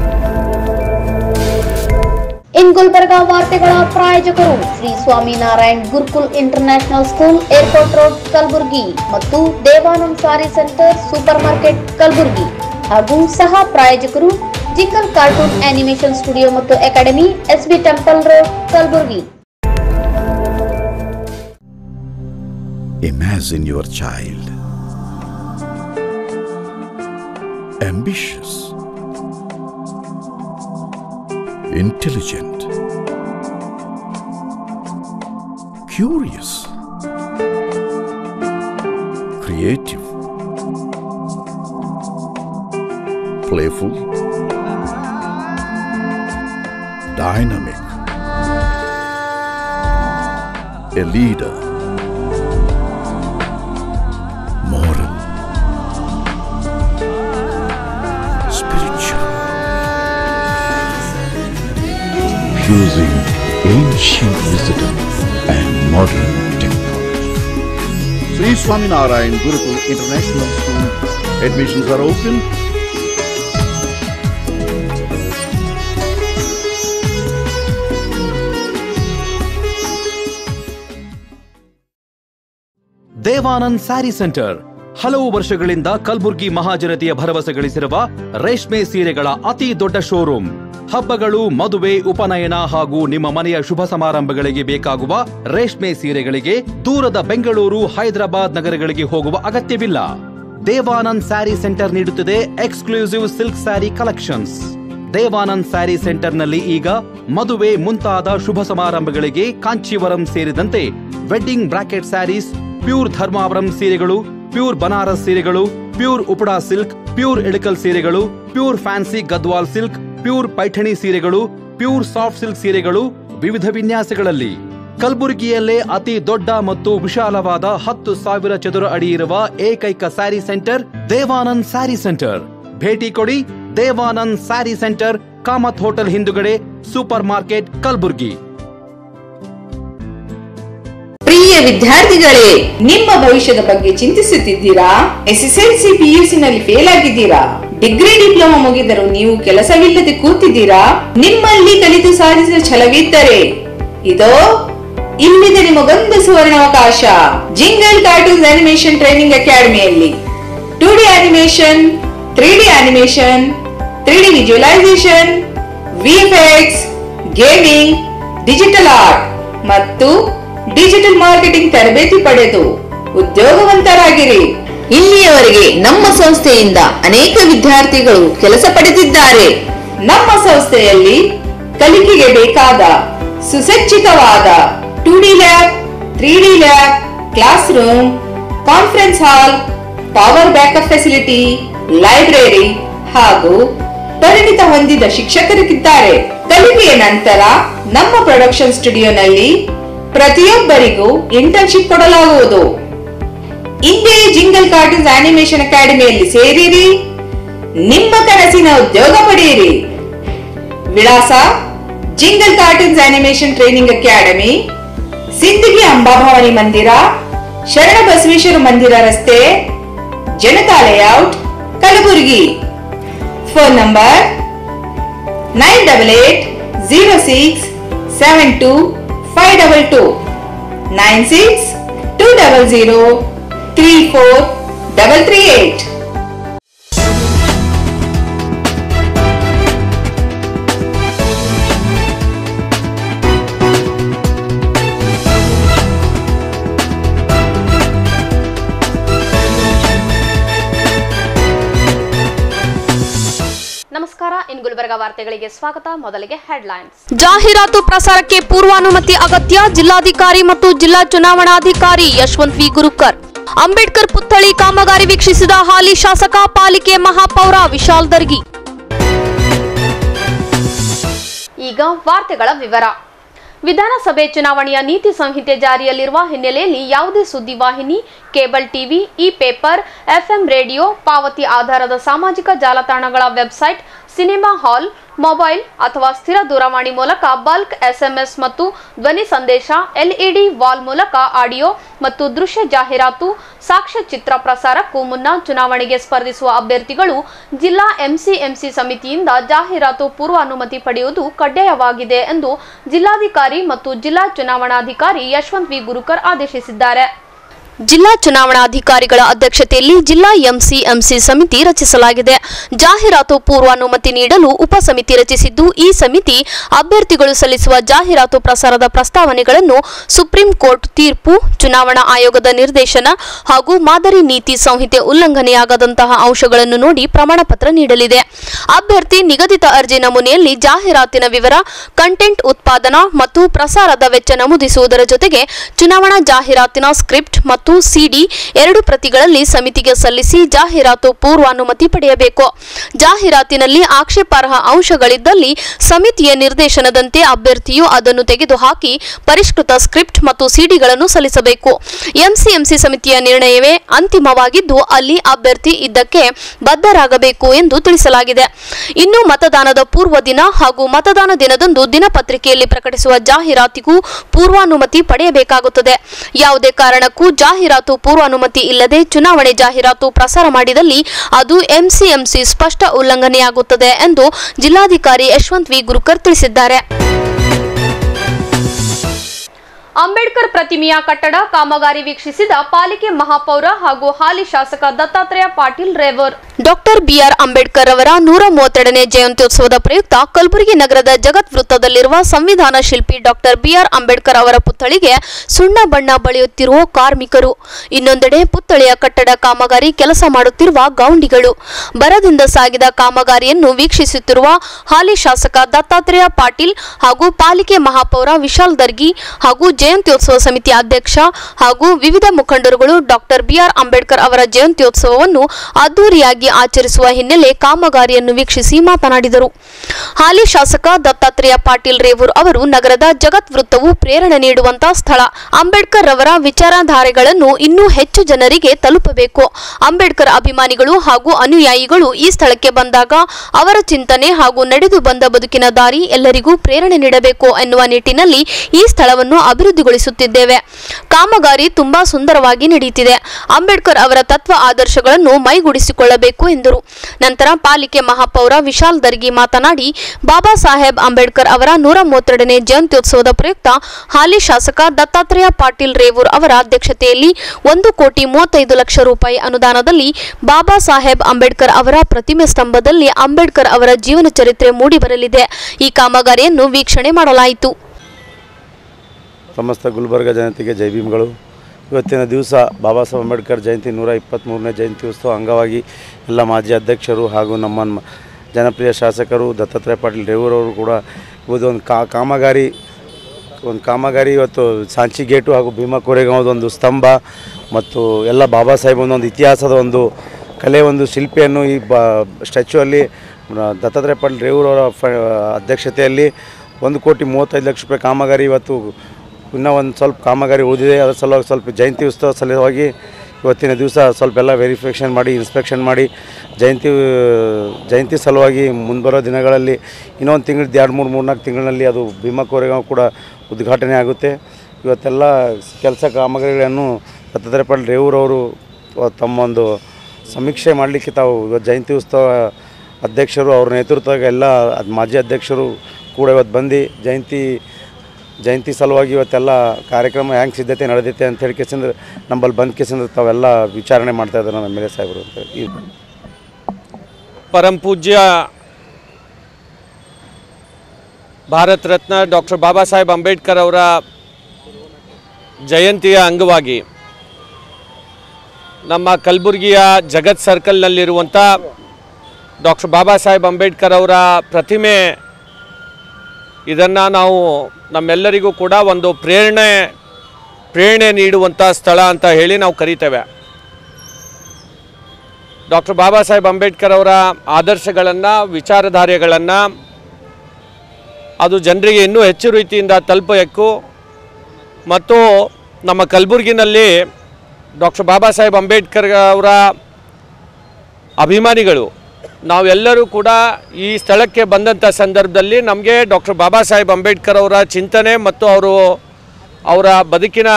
ಇನ್ ಗುಲ್ಬರ್ಗಾ ವಾರ್ತೆಗಳ ಪ್ರಾಯೋಜಕರು Shri Swaminarayan Gurukul international school airport road Kalaburagi ಮತ್ತು Devanand sari centre super market Kalaburagi ಹಾಗೂ ಸಹ ಪ್ರಾಯೋಜಕರು ಜಿಂಗಲ್ ಕಾರ್ಟೂನ್ ಆನಿಮೇಷನ್ ಸ್ಟುಡಿಯೋ ಮತ್ತು academy SB temple road Kalaburagi Imagine your child. Ambitious. Intelligent. Curious. Creative. Playful. Dynamic. A leader. moral, spiritual, fusing ancient wisdom and modern technology. Sri Swaminarayan Gurukul International School admissions are open. Devanand sari centre ಹಲವು ವರ್ಷಗಳಿಂದ ಕಲ್ಬುರ್ಗಿ ಮಹಾಜನತೆಯ ಭರವಸೆ ಗಳಿಸಿರುವ ರೇಷ್ಮೆ ಸೀರೆಗಳ ಅತಿ ದೊಡ್ಡ showroom ಹಬ್ಬಗಳು ಮದುವೆ ಉಪನಯನ ಹಾಗೂ ನಿಮ್ಮ ಮನೆಯ ಶುಭ ಸಮಾರಂಭಗಳಿಗೆ ಬೇಕಾಗುವ ರೇಷ್ಮೆ ಸೀರೆಗಳಿಗೆ ದೂರದ ಬೆಂಗಳೂರು ಹೈದರಾಬಾದ್ ನಗರಗಳಿಗೆ ಹೋಗುವ ಅಗತ್ಯವಿಲ್ಲ ದೇವಾನಂದ್ ಸ್ಯಾರಿ ಸೆಂಟರ್ ನೀಡುತ್ತಿದೆ exclusive silk sari collections Devanand sari ಸೆಂಟರ್ನಲ್ಲಿ ಈಗ ಮದುವೆ ಮುಂತಾದ ಶುಭ ಸಮಾರಂಭಗಳಿಗೆ ಕಾಂಚೀವರಂ ಸೇರಿದಂತೆ wedding brocade saris pure Dharmavaram ಸೀರೆಗಳು ಪ್ಯೂರ್ ಬನಾರಸ್ ಸೀರೆಗಳು pure Uppada silk pure Ilkal ಸೀರೆಗಳು pure fancy Gadwal silk pure Paithani ಸೀರೆಗಳು ಪ್ಯೂರ್ ಸಾಫ್ಟ್ ಸಿಲ್ಕ್ ಸೀರೆಗಳು ವಿವಿಧ ವಿನ್ಯಾಸಗಳಲ್ಲಿ ಕಲಬುರಗಿಯಲ್ಲೇ ಅತಿ ದೊಡ್ಡ ಮತ್ತು ವಿಶಾಲವಾದ ಹತ್ತು ಸಾವಿರ ಚದುರ ಅಡಿ ಇರುವ ಏಕೈಕ ಸ್ಯಾರಿ ಸೆಂಟರ್ ದೇವಾನಂದ್ ಸ್ಯಾರಿ ಸೆಂಟರ್ ಭೇಟಿ ಕೊಡಿ ದೇವಾನಂದ್ ಸ್ಯಾರಿ ಸೆಂಟರ್ ಕಾಮತ್ ಹೋಟೆಲ್ ಹಿಂದುಗಡೆ ಸೂಪರ್ ಮಾರ್ಕೆಟ್ ಕಲಬುರ್ಗಿ ಪ್ರಿಯ ವಿದ್ಯಾರ್ಥಿಗಳೇ ನಿಮ್ಮ ಭವಿಷ್ಯದ ಬಗ್ಗೆ ಚಿಂತಿಸುತ್ತಿದ್ದೀರಾ ಎಸ್ಎಸ್ಎಲ್ಸಿ ಪಿಯುಸಿ ನಲ್ಲಿ ಫೇಲ್ ಆಗಿದ್ದೀರಾ ಡಿಗ್ರಿ ಡಿಪ್ಲೊಮಾ ಮುಗಿದರೂ ನೀವು ಕೆಲಸವಿಲ್ಲದೆ ಕೂತಿದ್ದೀರಾ ನಿಮ್ಮಲ್ಲಿ ಕಲಿತು ಸಾಧಿಸಿದ ಛಲವಿದ್ದರೆ ಇದೋ ಇಲ್ಲಿದೆ ನಿಮಗೊಂದು ಸುವರ್ಣಾವಕಾಶ ಜಿಂಗಲ್ ಕಾರ್ಟೂನ್ಸ್ ಅನಿಮೇಷನ್ ಟ್ರೈನಿಂಗ್ ಅಕಾಡೆಮಿಯಲ್ಲಿ two D animation three D animation three D visualisation VFX gaming digital art ಮತ್ತು ಡಿಜಿಟಲ್ ಮಾರ್ಕೆಟಿಂಗ್ ತರಬೇತಿ ಪಡೆದು ಉದ್ಯೋಗವಂತರಾಗಿರಿ ಇಲ್ಲಿಯವರೆಗೆ ನಮ್ಮ ಸಂಸ್ಥೆಯಿಂದ ಅನೇಕ ವಿದ್ಯಾರ್ಥಿಗಳು ಕೆಲಸ ಪಡೆದಿದ್ದಾರೆ ನಮ್ಮ ಸಂಸ್ಥೆಯಲ್ಲಿ ಕಲಿಕೆಗೆ ಬೇಕಾದ ಸುಸಜ್ಜಿತವಾದ two D lab three D lab class room conference hall power backup facility library ಹಾಗೂ ಪರಿಣಿತ ಹೊಂದಿದ ಶಿಕ್ಷಕರಿದ್ದಾರೆ ಕಲಿಕೆಯ ನಂತರ ನಮ್ಮ ಪ್ರೊಡಕ್ಷನ್ ಸ್ಟುಡಿಯೋನಲ್ಲಿ ಪ್ರತಿಯೊಬ್ಬರಿಗೂ ಇಂಟರ್ನ್ಶಿಪ್ ಕೊಡಲಾಗುವುದು ಇಂದೇ ಜಿಂಗಲ್ ಕಾರ್ಟೂನ್ಸ್ ಆನಿಮೇಷನ್ ಅಕಾಡೆಮಿಯಲ್ಲಿ ಸೇರಿರಿ ನಿಮ್ಮ ಕನಸಿನ ಉದ್ಯೋಗ ಪಡೆಯಿರಿ ವಿಳಾಸ jingle cartoons animation training academy Sindagi Ambabhavani ಮಂದಿರ ಶರಣ ಬಸವೇಶ್ವರ ಮಂದಿರ ರಸ್ತೆ Janata layout Kalaburagi phone number nine double eight zero six seven two five double two nine six two double zero three four double three eight ನಮಸ್ಕಾರ ಇನ್ ಗುಲ್ಬರ್ಗಾ ವಾರ್ತೆಗಳಿಗೆ ಸ್ವಾಗತ ಮೊದಲಿಗೆ ಹೆಡ್ಲೈನ್ಸ್ ಜಾಹೀರಾತು ಪ್ರಸಾರಕ್ಕೆ ಪೂರ್ವಾನುಮತಿ ಅಗತ್ಯ ಜಿಲ್ಲಾಧಿಕಾರಿ ಮತ್ತು ಜಿಲ್ಲಾ ಚುನಾವಣಾಧಿಕಾರಿ ಯಶವಂತ್ ವಿ ಗುರುಕರ್ ಅಂಬೇಡ್ಕರ್ ಪುತ್ಥಳಿ ಕಾಮಗಾರಿ ವೀಕ್ಷಿಸಿದ ಹಾಲಿ ಶಾಸಕ ಪಾಲಿಕೆ ಮಹಾಪೌರ ವಿಶಾಲ್ ದರ್ಗಿ ಈಗ ವಾರ್ತೆಗಳ ವಿವರ ವಿಧಾನಸಭೆ ಚುನಾವಣೆಯ ನೀತಿ ಸಂಹಿತೆ ಜಾರಿಯಲ್ಲಿರುವ ಹಿನ್ನೆಲೆಯಲ್ಲಿ ಯಾವುದೇ ಸುದ್ದಿವಾಹಿನಿ cable TV e paper FM radio ಪಾವತಿ ಆಧಾರದ ಸಾಮಾಜಿಕ ಜಾಲತಾಣಗಳ ವೆಬ್ಸೈಟ್ ಸಿನಿಮಾ ಹಾಲ್ ಮೊಬೈಲ್ ಅಥವಾ ಸ್ಥಿರ ದೂರವಾಣಿ ಮೂಲಕ ಬಲ್ಕ್ ಎಸ್ಎಂಎಸ್ ಮತ್ತು ಧ್ವನಿ ಸಂದೇಶ ಎಲ್ಇಡಿ ವಾಲ್ ಮೂಲಕ ಆಡಿಯೋ ಮತ್ತು ದೃಶ್ಯ ಜಾಹೀರಾತು ಸಾಕ್ಷ್ಯಚಿತ್ರ ಪ್ರಸಾರಕ್ಕೂ ಮುನ್ನ ಚುನಾವಣೆಗೆ ಸ್ಪರ್ಧಿಸುವ ಅಭ್ಯರ್ಥಿಗಳು ಜಿಲ್ಲಾ ಎಂಸಿಎಂಸಿ ಸಮಿತಿಯಿಂದ ಜಾಹೀರಾತು ಪೂರ್ವ ಅನುಮತಿ ಪಡೆಯುವುದು ಕಡ್ಡಾಯವಾಗಿದೆ ಎಂದು ಜಿಲ್ಲಾಧಿಕಾರಿ ಮತ್ತು ಜಿಲ್ಲಾ ಚುನಾವಣಾಧಿಕಾರಿ ಯಶವಂತ್ ವಿ ಗುರುಕರ್ ಆದೇಶಿಸಿದ್ದಾರೆ ಜಿಲ್ಲಾ ಚುನಾವಣಾಧಿಕಾರಿಗಳ ಅಧ್ಯಕ್ಷತೆಯಲ್ಲಿ ಜಿಲ್ಲಾ ಎಂಸಿಎಂಸಿ ಸಮಿತಿ ರಚಿಸಲಾಗಿದೆ ಜಾಹೀರಾತು ಪೂರ್ವಾನುಮತಿ ನೀಡಲು ಉಪಸಮಿತಿ ರಚಿಸಿದ್ದು ಈ ಸಮಿತಿ ಅಭ್ಯರ್ಥಿಗಳು ಸಲ್ಲಿಸುವ ಜಾಹೀರಾತು ಪ್ರಸಾರದ ಪ್ರಸ್ತಾವನೆಗಳನ್ನು ಸುಪ್ರೀಂ ಕೋರ್ಟ್ ತೀರ್ಪು ಚುನಾವಣಾ ಆಯೋಗದ ನಿರ್ದೇಶನ ಹಾಗೂ ಮಾದರಿ ನೀತಿ ಸಂಹಿತೆ ಉಲ್ಲಂಘನೆಯಾಗದಂತಹ ಅಂಶಗಳನ್ನು ನೋಡಿ ಪ್ರಮಾಣ ಪತ್ರ ನೀಡಲಿದೆ ಅಭ್ಯರ್ಥಿ ನಿಗದಿತ ಅರ್ಜಿ ನಮೂನೆಯಲ್ಲಿ ಜಾಹೀರಾತಿನ ವಿವರ ಕಂಟೆಂಟ್ ಉತ್ಪಾದನಾ ಮತ್ತು ಪ್ರಸಾರದ ವೆಚ್ಚ ನಮೂದಿಸುವುದರ ಜೊತೆಗೆ ಚುನಾವಣಾ ಜಾಹೀರಾತಿನ ಸ್ಕ್ರಿಪ್ಟ್ ಮತ್ತು ಸಿಡಿ ಎರಡು ಪ್ರತಿಗಳಲ್ಲಿ ಸಮಿತಿಗೆ ಸಲ್ಲಿಸಿ ಜಾಹೀರಾತು ಪೂರ್ವಾನುಮತಿ ಪಡೆಯಬೇಕು ಜಾಹೀರಾತಿನಲ್ಲಿ ಆಕ್ಷೇಪಾರ್ಹ ಅಂಶಗಳಿದ್ದಲ್ಲಿ ಸಮಿತಿಯ ನಿರ್ದೇಶನದಂತೆ ಅಭ್ಯರ್ಥಿಯು ಅದನ್ನು ತೆಗೆದುಹಾಕಿ ಪರಿಷ್ಕೃತ ಸ್ಕ್ರಿಪ್ಟ್ ಮತ್ತು ಸಿಡಿಗಳನ್ನು ಸಲ್ಲಿಸಬೇಕು ಎಂಸಿಎಂಸಿ ಸಮಿತಿಯ ನಿರ್ಣಯವೇ ಅಂತಿಮವಾಗಿದ್ದು ಅಲ್ಲಿ ಅಭ್ಯರ್ಥಿ ಇದಕ್ಕೆ ಬದ್ಧರಾಗಬೇಕು ಎಂದು ತಿಳಿಸಲಾಗಿದೆ ಇನ್ನು ಮತದಾನದ ಪೂರ್ವ ದಿನ ಹಾಗೂ ಮತದಾನ ದಿನದಂದು ದಿನಪತ್ರಿಕೆಯಲ್ಲಿ ಪ್ರಕಟಿಸುವ ಜಾಹೀರಾತಿಗೂ ಪೂರ್ವಾನುಮತಿ ಪಡೆಯಬೇಕಾಗುತ್ತದೆ ಯಾವುದೇ ಕಾರಣಕ್ಕೂ ಜಾಹೀರಾತು ಪೂರ್ವಾನುಮತಿ ಇಲ್ಲದೆ ಚುನಾವಣೆ ಜಾಹೀರಾತು ಪ್ರಸಾರ ಮಾಡಿದಲ್ಲಿ ಅದು ಎಂಸಿಎಂಸಿ ಸ್ಪಷ್ಟ ಉಲ್ಲಂಘನೆಯಾಗುತ್ತದೆ ಎಂದು ಜಿಲ್ಲಾಧಿಕಾರಿ ಯಶವಂತ್ ವಿ ಗುರುಕರ್ ತಿಳಿಸಿದ್ದಾರೆ ಅಂಬೇಡ್ಕರ್ ಪ್ರತಿಮೆಯ ಕಟ್ಟಡ ಕಾಮಗಾರಿ ವೀಕ್ಷಿಸಿದ ಪಾಲಿಕೆ ಮಹಾಪೌರ ಹಾಗೂ ಹಾಲಿ ಶಾಸಕ ದತ್ತಾತ್ರೇಯ ಪಾಟೀಲ್ ರೇವರ್ ಡಾಕ್ಟರ್ ಬಿಆರ್ ಅಂಬೇಡ್ಕರ್ ಅವರ ನೂರ ಮೂವತ್ತೆರಡನೇ ಜಯಂತ್ಯೋತ್ಸವದ ಪ್ರಯುಕ್ತ ಕಲಬುರಗಿ ನಗರದ ಜಗತ್ ವೃತ್ತದಲ್ಲಿರುವ ಸಂವಿಧಾನ ಶಿಲ್ಪಿ ಡಾಕ್ಟರ್ ಬಿಆರ್ ಅಂಬೇಡ್ಕರ್ ಅವರ ಪುತ್ಥಳಿಗೆ ಸುಣ್ಣ ಬಣ್ಣ ಬಳಿಯುತ್ತಿರುವ ಕಾರ್ಮಿಕರು ಇನ್ನೊಂದೆಡೆ ಪುತ್ಥಳಿಯ ಕಟ್ಟಡ ಕಾಮಗಾರಿ ಕೆಲಸ ಮಾಡುತ್ತಿರುವ ಗೌಂಡಿಗಳು ಬರದಿಂದ ಸಾಗಿದ ಕಾಮಗಾರಿಯನ್ನು ವೀಕ್ಷಿಸುತ್ತಿರುವ ಹಾಲಿ ಶಾಸಕ ದತ್ತಾತ್ರೇಯ ಪಾಟೀಲ್ ಹಾಗೂ ಪಾಲಿಕೆ ಮಹಾಪೌರ ವಿಶಾಲ್ ದರ್ಗಿ ಹಾಗೂ ಜಯಂತ್ಯೋತ್ಸವ ಸಮಿತಿ ಅಧ್ಯಕ್ಷ ಹಾಗೂ ವಿವಿಧ ಮುಖಂಡರುಗಳು ಡಾಕ್ಟರ್ ಬಿಆರ್ ಅಂಬೇಡ್ಕರ್ ಅವರ ಜಯಂತ್ಯೋತ್ಸವವನ್ನು ಅದ್ದೂರಿಯಾಗಿ ಆಚರಿಸುವ ಹಿನ್ನೆಲೆ ಕಾಮಗಾರಿಯನ್ನು ವೀಕ್ಷಿಸಿ ಮಾತನಾಡಿದರು ಹಾಲಿ ಶಾಸಕ ದತ್ತಾತ್ರೇಯ ಪಾಟೀಲ್ ರೇವೂರ್ ಅವರು ನಗರದ ಜಗತ್ ವೃತ್ತವು ಪ್ರೇರಣೆ ನೀಡುವಂತಹ ಸ್ಥಳ ಅಂಬೇಡ್ಕರ್ ಅವರ ವಿಚಾರಧಾರೆಗಳನ್ನು ಇನ್ನೂ ಹೆಚ್ಚು ಜನರಿಗೆ ತಲುಪಬೇಕು ಅಂಬೇಡ್ಕರ್ ಅಭಿಮಾನಿಗಳು ಹಾಗೂ ಅನುಯಾಯಿಗಳು ಈ ಸ್ಥಳಕ್ಕೆ ಬಂದಾಗ ಅವರ ಚಿಂತನೆ ಹಾಗೂ ನಡೆದು ಬಂದ ಬದುಕಿನ ದಾರಿ ಎಲ್ಲರಿಗೂ ಪ್ರೇರಣೆ ನೀಡಬೇಕು ಎನ್ನುವ ನಿಟ್ಟಿನಲ್ಲಿ ಈ ಸ್ಥಳವನ್ನು ಅಭಿವೃದ್ಧಿಗೊಳಿಸುತ್ತಿದ್ದೇವೆ ಕಾಮಗಾರಿ ತುಂಬಾ ಸುಂದರವಾಗಿ ನಡೆಯುತ್ತಿದೆ ಅಂಬೇಡ್ಕರ್ ಅವರ ತತ್ವ ಆದರ್ಶಗಳನ್ನು ಮೈಗೂಡಿಸಿಕೊಳ್ಳಬೇಕು ಎಂದರು ನಂತರ ಪಾಲಿಕೆ ಮಹಾಪೌರ ವಿಶಾಲ್ ದರ್ಗಿ ಮಾತನಾಡಿ ಬಾಬಾ ಸಾಹೇಬ್ ಅಂಬೇಡ್ಕರ್ ಅವರ ನೂರ ಮೂವತ್ತೆರಡನೇ ಜಯಂತ್ಯೋತ್ಸವದ ಪ್ರಯುಕ್ತ ಹಾಲಿ ಶಾಸಕ ದತ್ತಾತ್ರೇಯ ಪಾಟೀಲ್ ರೇವೂರ್ ಅವರ ಅಧ್ಯಕ್ಷತೆಯಲ್ಲಿ ಒಂದು ಕೋಟಿ ಮೂವತ್ತೈದು ಲಕ್ಷ ರೂಪಾಯಿ ಅನುದಾನದಲ್ಲಿ ಬಾಬಾ ಸಾಹೇಬ್ ಅಂಬೇಡ್ಕರ್ ಅವರ ಪ್ರತಿಮೆ ಸ್ತಂಭದಲ್ಲಿ ಅಂಬೇಡ್ಕರ್ ಅವರ ಜೀವನ ಚರಿತ್ರೆ ಮೂಡಿಬರಲಿದೆ ಈ ಕಾಮಗಾರಿಯನ್ನು ವೀಕ್ಷಣೆ ಮಾಡಲಾಯಿತು ಸಮಸ್ತ ಗುಲ್ಬರ್ಗ ಜನತೆಗೆ ಜೈ ಭೀಮ್ಗಳು ಇವತ್ತಿನ ದಿವಸ ಬಾಬಾ ಸಾಹೇಬ್ ಅಂಬೇಡ್ಕರ್ ಜಯಂತಿ ನೂರ ಇಪ್ಪತ್ತ್ಮೂರನೇ ಜಯಂತಿ ಉತ್ಸವ ಅಂಗವಾಗಿ ಎಲ್ಲ ಮಾಜಿ ಅಧ್ಯಕ್ಷರು ಹಾಗೂ ನಮ್ಮ ಮ- ಜನಪ್ರಿಯ ಶಾಸಕರು ದತ್ತಾತ್ರೇಯ ಪಾಟೀಲ್ ರೇವೂರವರು ಕೂಡ ಇವತ್ತು ಒಂದು ಕಾ ಕಾಮಗಾರಿ ಒಂದು ಕಾಮಗಾರಿ ಇವತ್ತು ಸಾಂಚಿ ಗೇಟು ಹಾಗೂ ಭೀಮಾ ಕೋರೆಗಾಂವದ ಒಂದು ಸ್ತಂಭ ಮತ್ತು ಎಲ್ಲ ಬಾಬಾ ಸಾಹೇಬ್ ಒಂದು ಇತಿಹಾಸದ ಒಂದು ಕಲೆ ಒಂದು ಶಿಲ್ಪಿಯನ್ನು ಈ ಬ ಸ್ಟ್ಯಾಚ್ಯೂ ಅಲ್ಲಿ ರ- ದತ್ತಾತ್ರೇಯ ಪಾಟೀಲ್ ರೇವೂರವರ ಫ ಅಧ್ಯಕ್ಷತೆಯಲ್ಲಿ ಒಂದು ಕೋಟಿ ಮೂವತ್ತೈದು ಲಕ್ಷ ರೂಪಾಯಿ ಕಾಮಗಾರಿ ಇವತ್ತು ಇನ್ನೂ ಒಂದು ಸ್ವಲ್ಪ ಕಾಮಗಾರಿ ಉಳಿದಿದೆ ಅದರ ಸಲುವಾಗಿ ಸ್ವಲ್ಪ ಜಯಂತಿ ಉತ್ಸವ ಸಲುವಾಗಿ ಇವತ್ತಿನ ದಿವಸ ಸ್ವಲ್ಪ ಎಲ್ಲ ವೆರಿಫಿಕೇಷನ್ ಮಾಡಿ ಇನ್ಸ್ಪೆಕ್ಷನ್ ಮಾಡಿ ಜಯಂತಿ ಜಯಂತಿ ಸಲುವಾಗಿ ಮುಂಬರೋ ದಿನಗಳಲ್ಲಿ ಇನ್ನೊಂದು ತಿಂಗಳು ಎರಡು ಮೂರು ಮೂರ್ನಾಲ್ಕು ತಿಂಗಳಲ್ಲಿ ಅದು ಭೀಮಾ ಕೋರೆಗಾಂವ್ ಕೂಡ ಉದ್ಘಾಟನೆ ಆಗುತ್ತೆ ಇವತ್ತೆಲ್ಲ ಕೆಲಸ ಕಾಮಗಾರಿಗಳನ್ನು ದತ್ತಾತ್ರೇಯ ಪಾಟೀಲ್ ರೇವೂರವರು ತಮ್ಮ ಒಂದು ಸಮೀಕ್ಷೆ ಮಾಡಲಿಕ್ಕೆ ತಾವು ಇವತ್ತು ಜಯಂತಿ ಉತ್ಸವ ಅಧ್ಯಕ್ಷರು ಅವ್ರ ನೇತೃತ್ವದಾಗ ಎಲ್ಲ ಅದ್ ಮಾಜಿ ಅಧ್ಯಕ್ಷರು ಕೂಡ ಇವತ್ತು ಬಂದು ಜಯಂತಿ ಜಯಂತಿ ಸಲುವಾಗಿ ಇವತ್ತೆಲ್ಲ ಕಾರ್ಯಕ್ರಮ ಹೆಂಗೆ ಸಿದ್ಧತೆ ನಡೆದೈತೆ ಅಂತ ಹೇಳಿ ಕೇಸಂದ್ರೆ ನಂಬಲ್ಲಿ ಬಂದು ಕೇಸಂದ್ರೆ ತಾವೆಲ್ಲ ವಿಚಾರಣೆ ಮಾಡ್ತಾ ಇದ್ದಾರೆ ನಮ್ಮ ಎಮ್ ಎಲ್ ಎ ಸಾಹೇಬರು ಅಂತ ಹೇಳಿ ಈ- परम पूज्य ಭಾರತ ರತ್ನ ಡಾಕ್ಟರ್ ಬಾಬಾ ಸಾಹೇಬ್ ಅಂಬೇಡ್ಕರ್ ಅವರ ಜಯಂತಿಯ ಅಂಗವಾಗಿ ನಮ್ಮ ಕಲಬುರಗಿಯ ಜಗತ್ ಸರ್ಕಲ್ನಲ್ಲಿರುವಂಥ ಡಾಕ್ಟರ್ ಬಾಬಾ ಸಾಹೇಬ್ ಅಂಬೇಡ್ಕರ್ ಅವರ ಪ್ರತಿಮೆ ಇದನ್ನು ನಾವು ನಮ್ಮೆಲ್ಲರಿಗೂ ಕೂಡ ಒಂದು ಪ್ರೇರಣೆ ಪ್ರೇರಣೆ ನೀಡುವಂಥ ಸ್ಥಳ ಅಂತ ಹೇಳಿ ನಾವು ಕರಿತೇವೆ ಡಾಕ್ಟರ್ ಬಾಬಾ ಸಾಹೇಬ್ ಅಂಬೇಡ್ಕರ್ ಅವರ ಆದರ್ಶಗಳನ್ನು ವಿಚಾರಧಾರೆಗಳನ್ನು ಅದು ಜನರಿಗೆ ಇನ್ನೂ ಹೆಚ್ಚು ರೀತಿಯಿಂದ ತಲುಪಬೇಕು ಮತ್ತು ನಮ್ಮ ಕಲಬುರಗಿನಲ್ಲಿ ಡಾಕ್ಟರ್ ಬಾಬಾ ಸಾಹೇಬ್ ಅಂಬೇಡ್ಕರ್ ಅವರ ಅಭಿಮಾನಿಗಳು ನಾವೆಲ್ಲರೂ ಕೂಡ ಈ ಸ್ಥಳಕ್ಕೆ ಬಂದಂಥ ಸಂದರ್ಭದಲ್ಲಿ ನಮಗೆ ಡಾಕ್ಟರ್ ಬಾಬಾ ಸಾಹೇಬ್ ಅಂಬೇಡ್ಕರ್ ಅವರ ಚಿಂತನೆ ಮತ್ತು ಅವರು ಅವರ ಬದುಕಿನ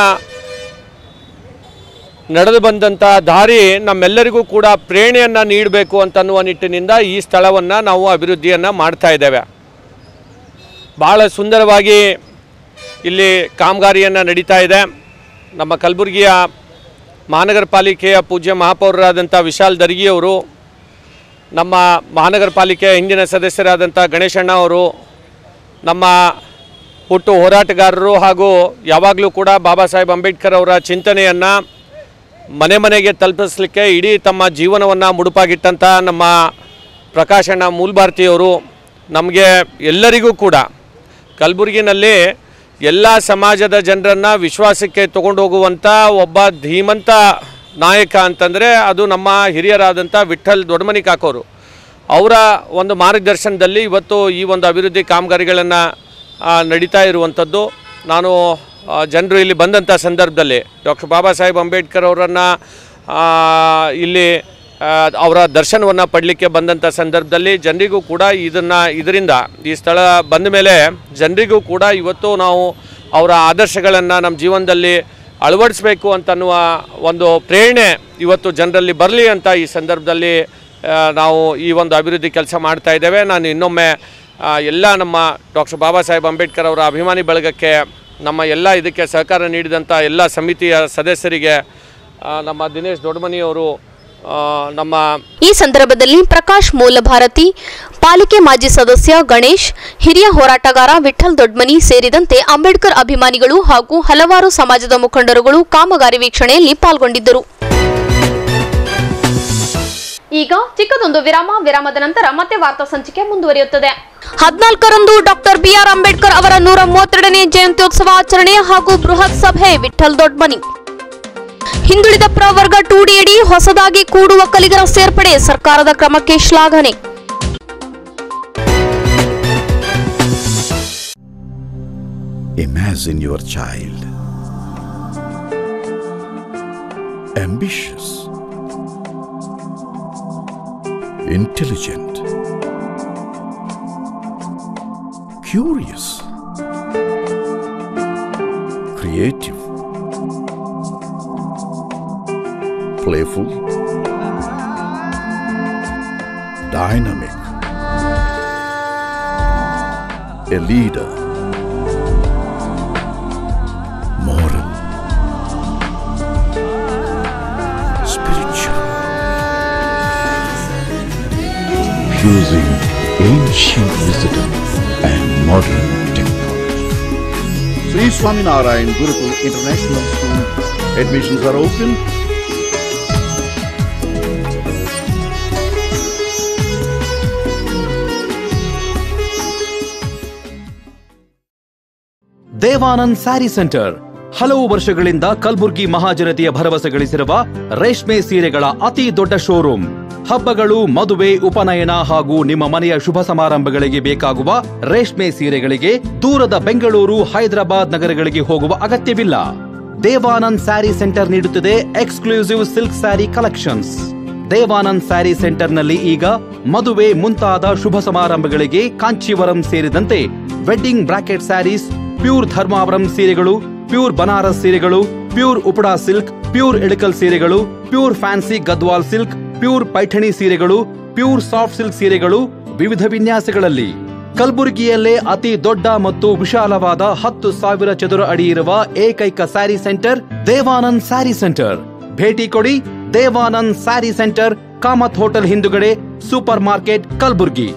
ನಡೆದು ಬಂದಂಥ ದಾರಿ ನಮ್ಮೆಲ್ಲರಿಗೂ ಕೂಡ ಪ್ರೇರಣೆಯನ್ನು ನೀಡಬೇಕು ಅಂತನ್ನುವ ನಿಟ್ಟಿನಿಂದ ಈ ಸ್ಥಳವನ್ನು ನಾವು ಅಭಿವೃದ್ಧಿಯನ್ನು ಮಾಡ್ತಾ ಇದ್ದೇವೆ ಭಾಳ ಸುಂದರವಾಗಿ ಇಲ್ಲಿ ಕಾಮಗಾರಿಯನ್ನು ನಡೀತಾ ಇದೆ ನಮ್ಮ ಕಲಬುರಗಿಯ ಮಹಾನಗರ ಪಾಲಿಕೆಯ ಪೂಜ್ಯ ಮಹಾಪೌರರಾದಂಥ ವಿಶಾಲ್ ದರ್ಗಿಯವರು ನಮ್ಮ ಮಹಾನಗರ ಪಾಲಿಕೆಯ ಹಿಂದಿನ ಸದಸ್ಯರಾದಂಥ ಗಣೇಶಣ್ಣ ಅವರು ನಮ್ಮ ಹುಟ್ಟು ಹೋರಾಟಗಾರರು ಹಾಗೂ ಯಾವಾಗಲೂ ಕೂಡ ಬಾಬಾ ಸಾಹೇಬ್ ಅಂಬೇಡ್ಕರ್ ಅವರ ಚಿಂತನೆಯನ್ನು ಮನೆ ಮನೆಗೆ ತಲುಪಿಸಲಿಕ್ಕೆ ಇಡೀ ತಮ್ಮ ಜೀವನವನ್ನು ಮುಡುಪಾಗಿಟ್ಟಂಥ ನಮ್ಮ ಪ್ರಕಾಶಣ್ಣ ಮೂಲ್ಭಾರತಿಯವರು ನಮಗೆ ಎಲ್ಲರಿಗೂ ಕೂಡ ಕಲಬುರಗಿನಲ್ಲಿ ಎಲ್ಲ ಸಮಾಜದ ಜನರನ್ನು ವಿಶ್ವಾಸಕ್ಕೆ ತಗೊಂಡು ಹೋಗುವಂಥ ಒಬ್ಬ ಧೀಮಂತ ನಾಯಕ ಅಂತಂದರೆ ಅದು ನಮ್ಮ ಹಿರಿಯರಾದಂಥ ವಿಠಲ್ ದೊಡ್ಡಮನಿ ಕಾಕೋರು ಅವರ ಒಂದು ಮಾರ್ಗದರ್ಶನದಲ್ಲಿ ಇವತ್ತು ಈ ಒಂದು ಅಭಿವೃದ್ಧಿ ಕಾಮಗಾರಿಗಳನ್ನು ನಡೀತಾ ಇರುವಂಥದ್ದು ನಾನು ಜನರು ಇಲ್ಲಿ ಬಂದಂಥ ಸಂದರ್ಭದಲ್ಲಿ ಡಾಕ್ಟರ್ ಬಾಬಾ ಸಾಹೇಬ್ ಅಂಬೇಡ್ಕರ್ ಅವರನ್ನು ಇಲ್ಲಿ ಆ, ಅವರ ದರ್ಶನವನ್ನು ಪಡಲಿಕ್ಕೆ ಬಂದಂಥ ಸಂದರ್ಭದಲ್ಲಿ ಜನರಿಗೂ ಕೂಡ ಇದನ್ನು ಇದರಿಂದ ಈ ಸ್ಥಳ ಬಂದ ಮೇಲೆ ಜನರಿಗೂ ಕೂಡ ಇವತ್ತು ನಾವು ಅವರ ಆದರ್ಶಗಳನ್ನು ನಮ್ಮ ಜೀವನದಲ್ಲಿ ಅಳವಡಿಸಬೇಕು ಅಂತನ್ನುವ ಒಂದು ಪ್ರೇರಣೆ ಇವತ್ತು ಜನರಲ್ಲಿ ಬರಲಿ ಅಂತ ಈ ಸಂದರ್ಭದಲ್ಲಿ ಆ, ನಾವು ಈ ಒಂದು ಅಭಿವೃದ್ಧಿ ಕೆಲಸ ಮಾಡ್ತಾ ಇದ್ದೇವೆ ನಾನು ಇನ್ನೊಮ್ಮೆ ಆ, ಎಲ್ಲ ನಮ್ಮ ಡಾಕ್ಟರ್ ಬಾಬಾ ಸಾಹೇಬ್ ಅಂಬೇಡ್ಕರ್ ಅವರ ಅಭಿಮಾನಿ ಬಳಗಕ್ಕೆ ನಮ್ಮ ಎಲ್ಲ ಇದಕ್ಕೆ ಸಹಕಾರ ನೀಡಿದಂಥ ಎಲ್ಲ ಸಮಿತಿಯ ಸದಸ್ಯರಿಗೆ ಆ, ನಮ್ಮ ದಿನೇಶ್ ದೊಡ್ಡಮನಿಯವರು ಆ, ನಮ್ಮ ಈ ಸಂದರ್ಭದಲ್ಲಿ ಪ್ರಕಾಶ್ ಮೂಲಭಾರತಿ ಪಾಲಿಕೆ ಮಾಜಿ ಸದಸ್ಯ ಗಣೇಶ್ ಹಿರಿಯ ಹೋರಾಟಗಾರ ವಿಠಲ್ ದೊಡ್ಮನಿ ಸೇರಿದಂತೆ ಅಂಬೇಡ್ಕರ್ ಅಭಿಮಾನಿಗಳು ಹಾಗೂ ಹಲವಾರು ಸಮಾಜದ ಮುಖಂಡರುಗಳು ಕಾಮಗಾರಿ ವೀಕ್ಷಣೆಯಲ್ಲಿ ಪಾಲ್ಗೊಂಡಿದ್ದರು ಈಗ ಚಿಕ್ಕದೊಂದು ವಿರಾಮ ವಿರಾಮದ ನಂತರ ಮತ್ತೆ ವಾರ್ತಾ ಸಂಚಿಕೆ ಮುಂದುವರಿಯುತ್ತದೆ ಹದಿನಾಲ್ಕರಂದು ಡಾಕ್ಟರ್ ಬಿಆರ್ ಅಂಬೇಡ್ಕರ್ ಅವರ ನೂರ ಮೂವತ್ತೆರಡನೇ ಜಯಂತ್ಯೋತ್ಸವ ಆಚರಣೆ ಹಾಗೂ ಬೃಹತ್ ಸಭೆ ವಿಠಲ್ ದೊಡ್ಮನಿ ಹಿಂದುಳಿದ ಪ್ರವರ್ಗ ಟೂಡಿಯಡಿ ಹೊಸದಾಗಿ ಕೂಡುವ ಕಲಿಗರ ಸೇರ್ಪಡೆ ಸರ್ಕಾರದ ಕ್ರಮಕ್ಕೆ ಶ್ಲಾಘನೆ Imagine your child. Ambitious. Intelligent. Curious. Creative. Playful. Dynamic. A leader. moral, spiritual, fusing ancient wisdom and modern technology. Sri Swaminarayan Gurukul International School admissions are open. Devanand sari centre ಹಲವು ವರ್ಷಗಳಿಂದ ಕಲ್ಬುರ್ಗಿ ಮಹಾಜನತೆಯ ಭರವಸೆ ಗಳಿಸಿರುವ ರೇಷ್ಮೆ ಸೀರೆಗಳ ಅತಿ ದೊಡ್ಡ ಶೋರೂಮ್ ಹಬ್ಬಗಳು ಮದುವೆ ಉಪನಯನ ಹಾಗೂ ನಿಮ್ಮ ಮನೆಯ ಶುಭ ಸಮಾರಂಭಗಳಿಗೆ ಬೇಕಾಗುವ ರೇಷ್ಮೆ ಸೀರೆಗಳಿಗೆ ದೂರದ ಬೆಂಗಳೂರು ಹೈದರಾಬಾದ್ ನಗರಗಳಿಗೆ ಹೋಗುವ ಅಗತ್ಯವಿಲ್ಲ ದೇವಾನಂದ್ ಸ್ಯಾರಿ ಸೆಂಟರ್ ನೀಡುತ್ತಿದೆ exclusive silk sari collections Devanand sari ಸೆಂಟರ್ನಲ್ಲಿ ಈಗ ಮದುವೆ ಮುಂತಾದ ಶುಭ ಸಮಾರಂಭಗಳಿಗೆ ಕಾಂಚೀವರಂ ಸೇರಿದಂತೆ wedding brocade saris pure Dharmavaram ಸೀರೆಗಳು ಪ್ಯೂರ್ ಬನಾರಸ್ ಸೀರೆಗಳು pure Uppada silk pure Ilkal ಸೀರೆಗಳು pure fancy Gadwal silk pure Paithani ಸೀರೆಗಳು ಪ್ಯೂರ್ ಸಾಫ್ಟ್ ಸಿಲ್ಕ್ ಸೀರೆಗಳು ವಿವಿಧ ವಿನ್ಯಾಸಗಳಲ್ಲಿ ಕಲಬುರಗಿಯಲ್ಲೇ ಅತಿ ದೊಡ್ಡ ಮತ್ತು ವಿಶಾಲವಾದ ಹತ್ತು ಸಾವಿರ ಚದುರ ಅಡಿ ಇರುವ ಏಕೈಕ ಸ್ಯಾರಿ ಸೆಂಟರ್ ದೇವಾನಂದ್ ಸ್ಯಾರಿ ಸೆಂಟರ್ ಭೇಟಿ ಕೊಡಿ ದೇವಾನಂದ್ ಸ್ಯಾರಿ ಸೆಂಟರ್ ಕಾಮತ್ ಹೋಟೆಲ್ ಹಿಂದುಗಡೆ ಸೂಪರ್ ಮಾರ್ಕೆಟ್ ಕಲಬುರ್ಗಿ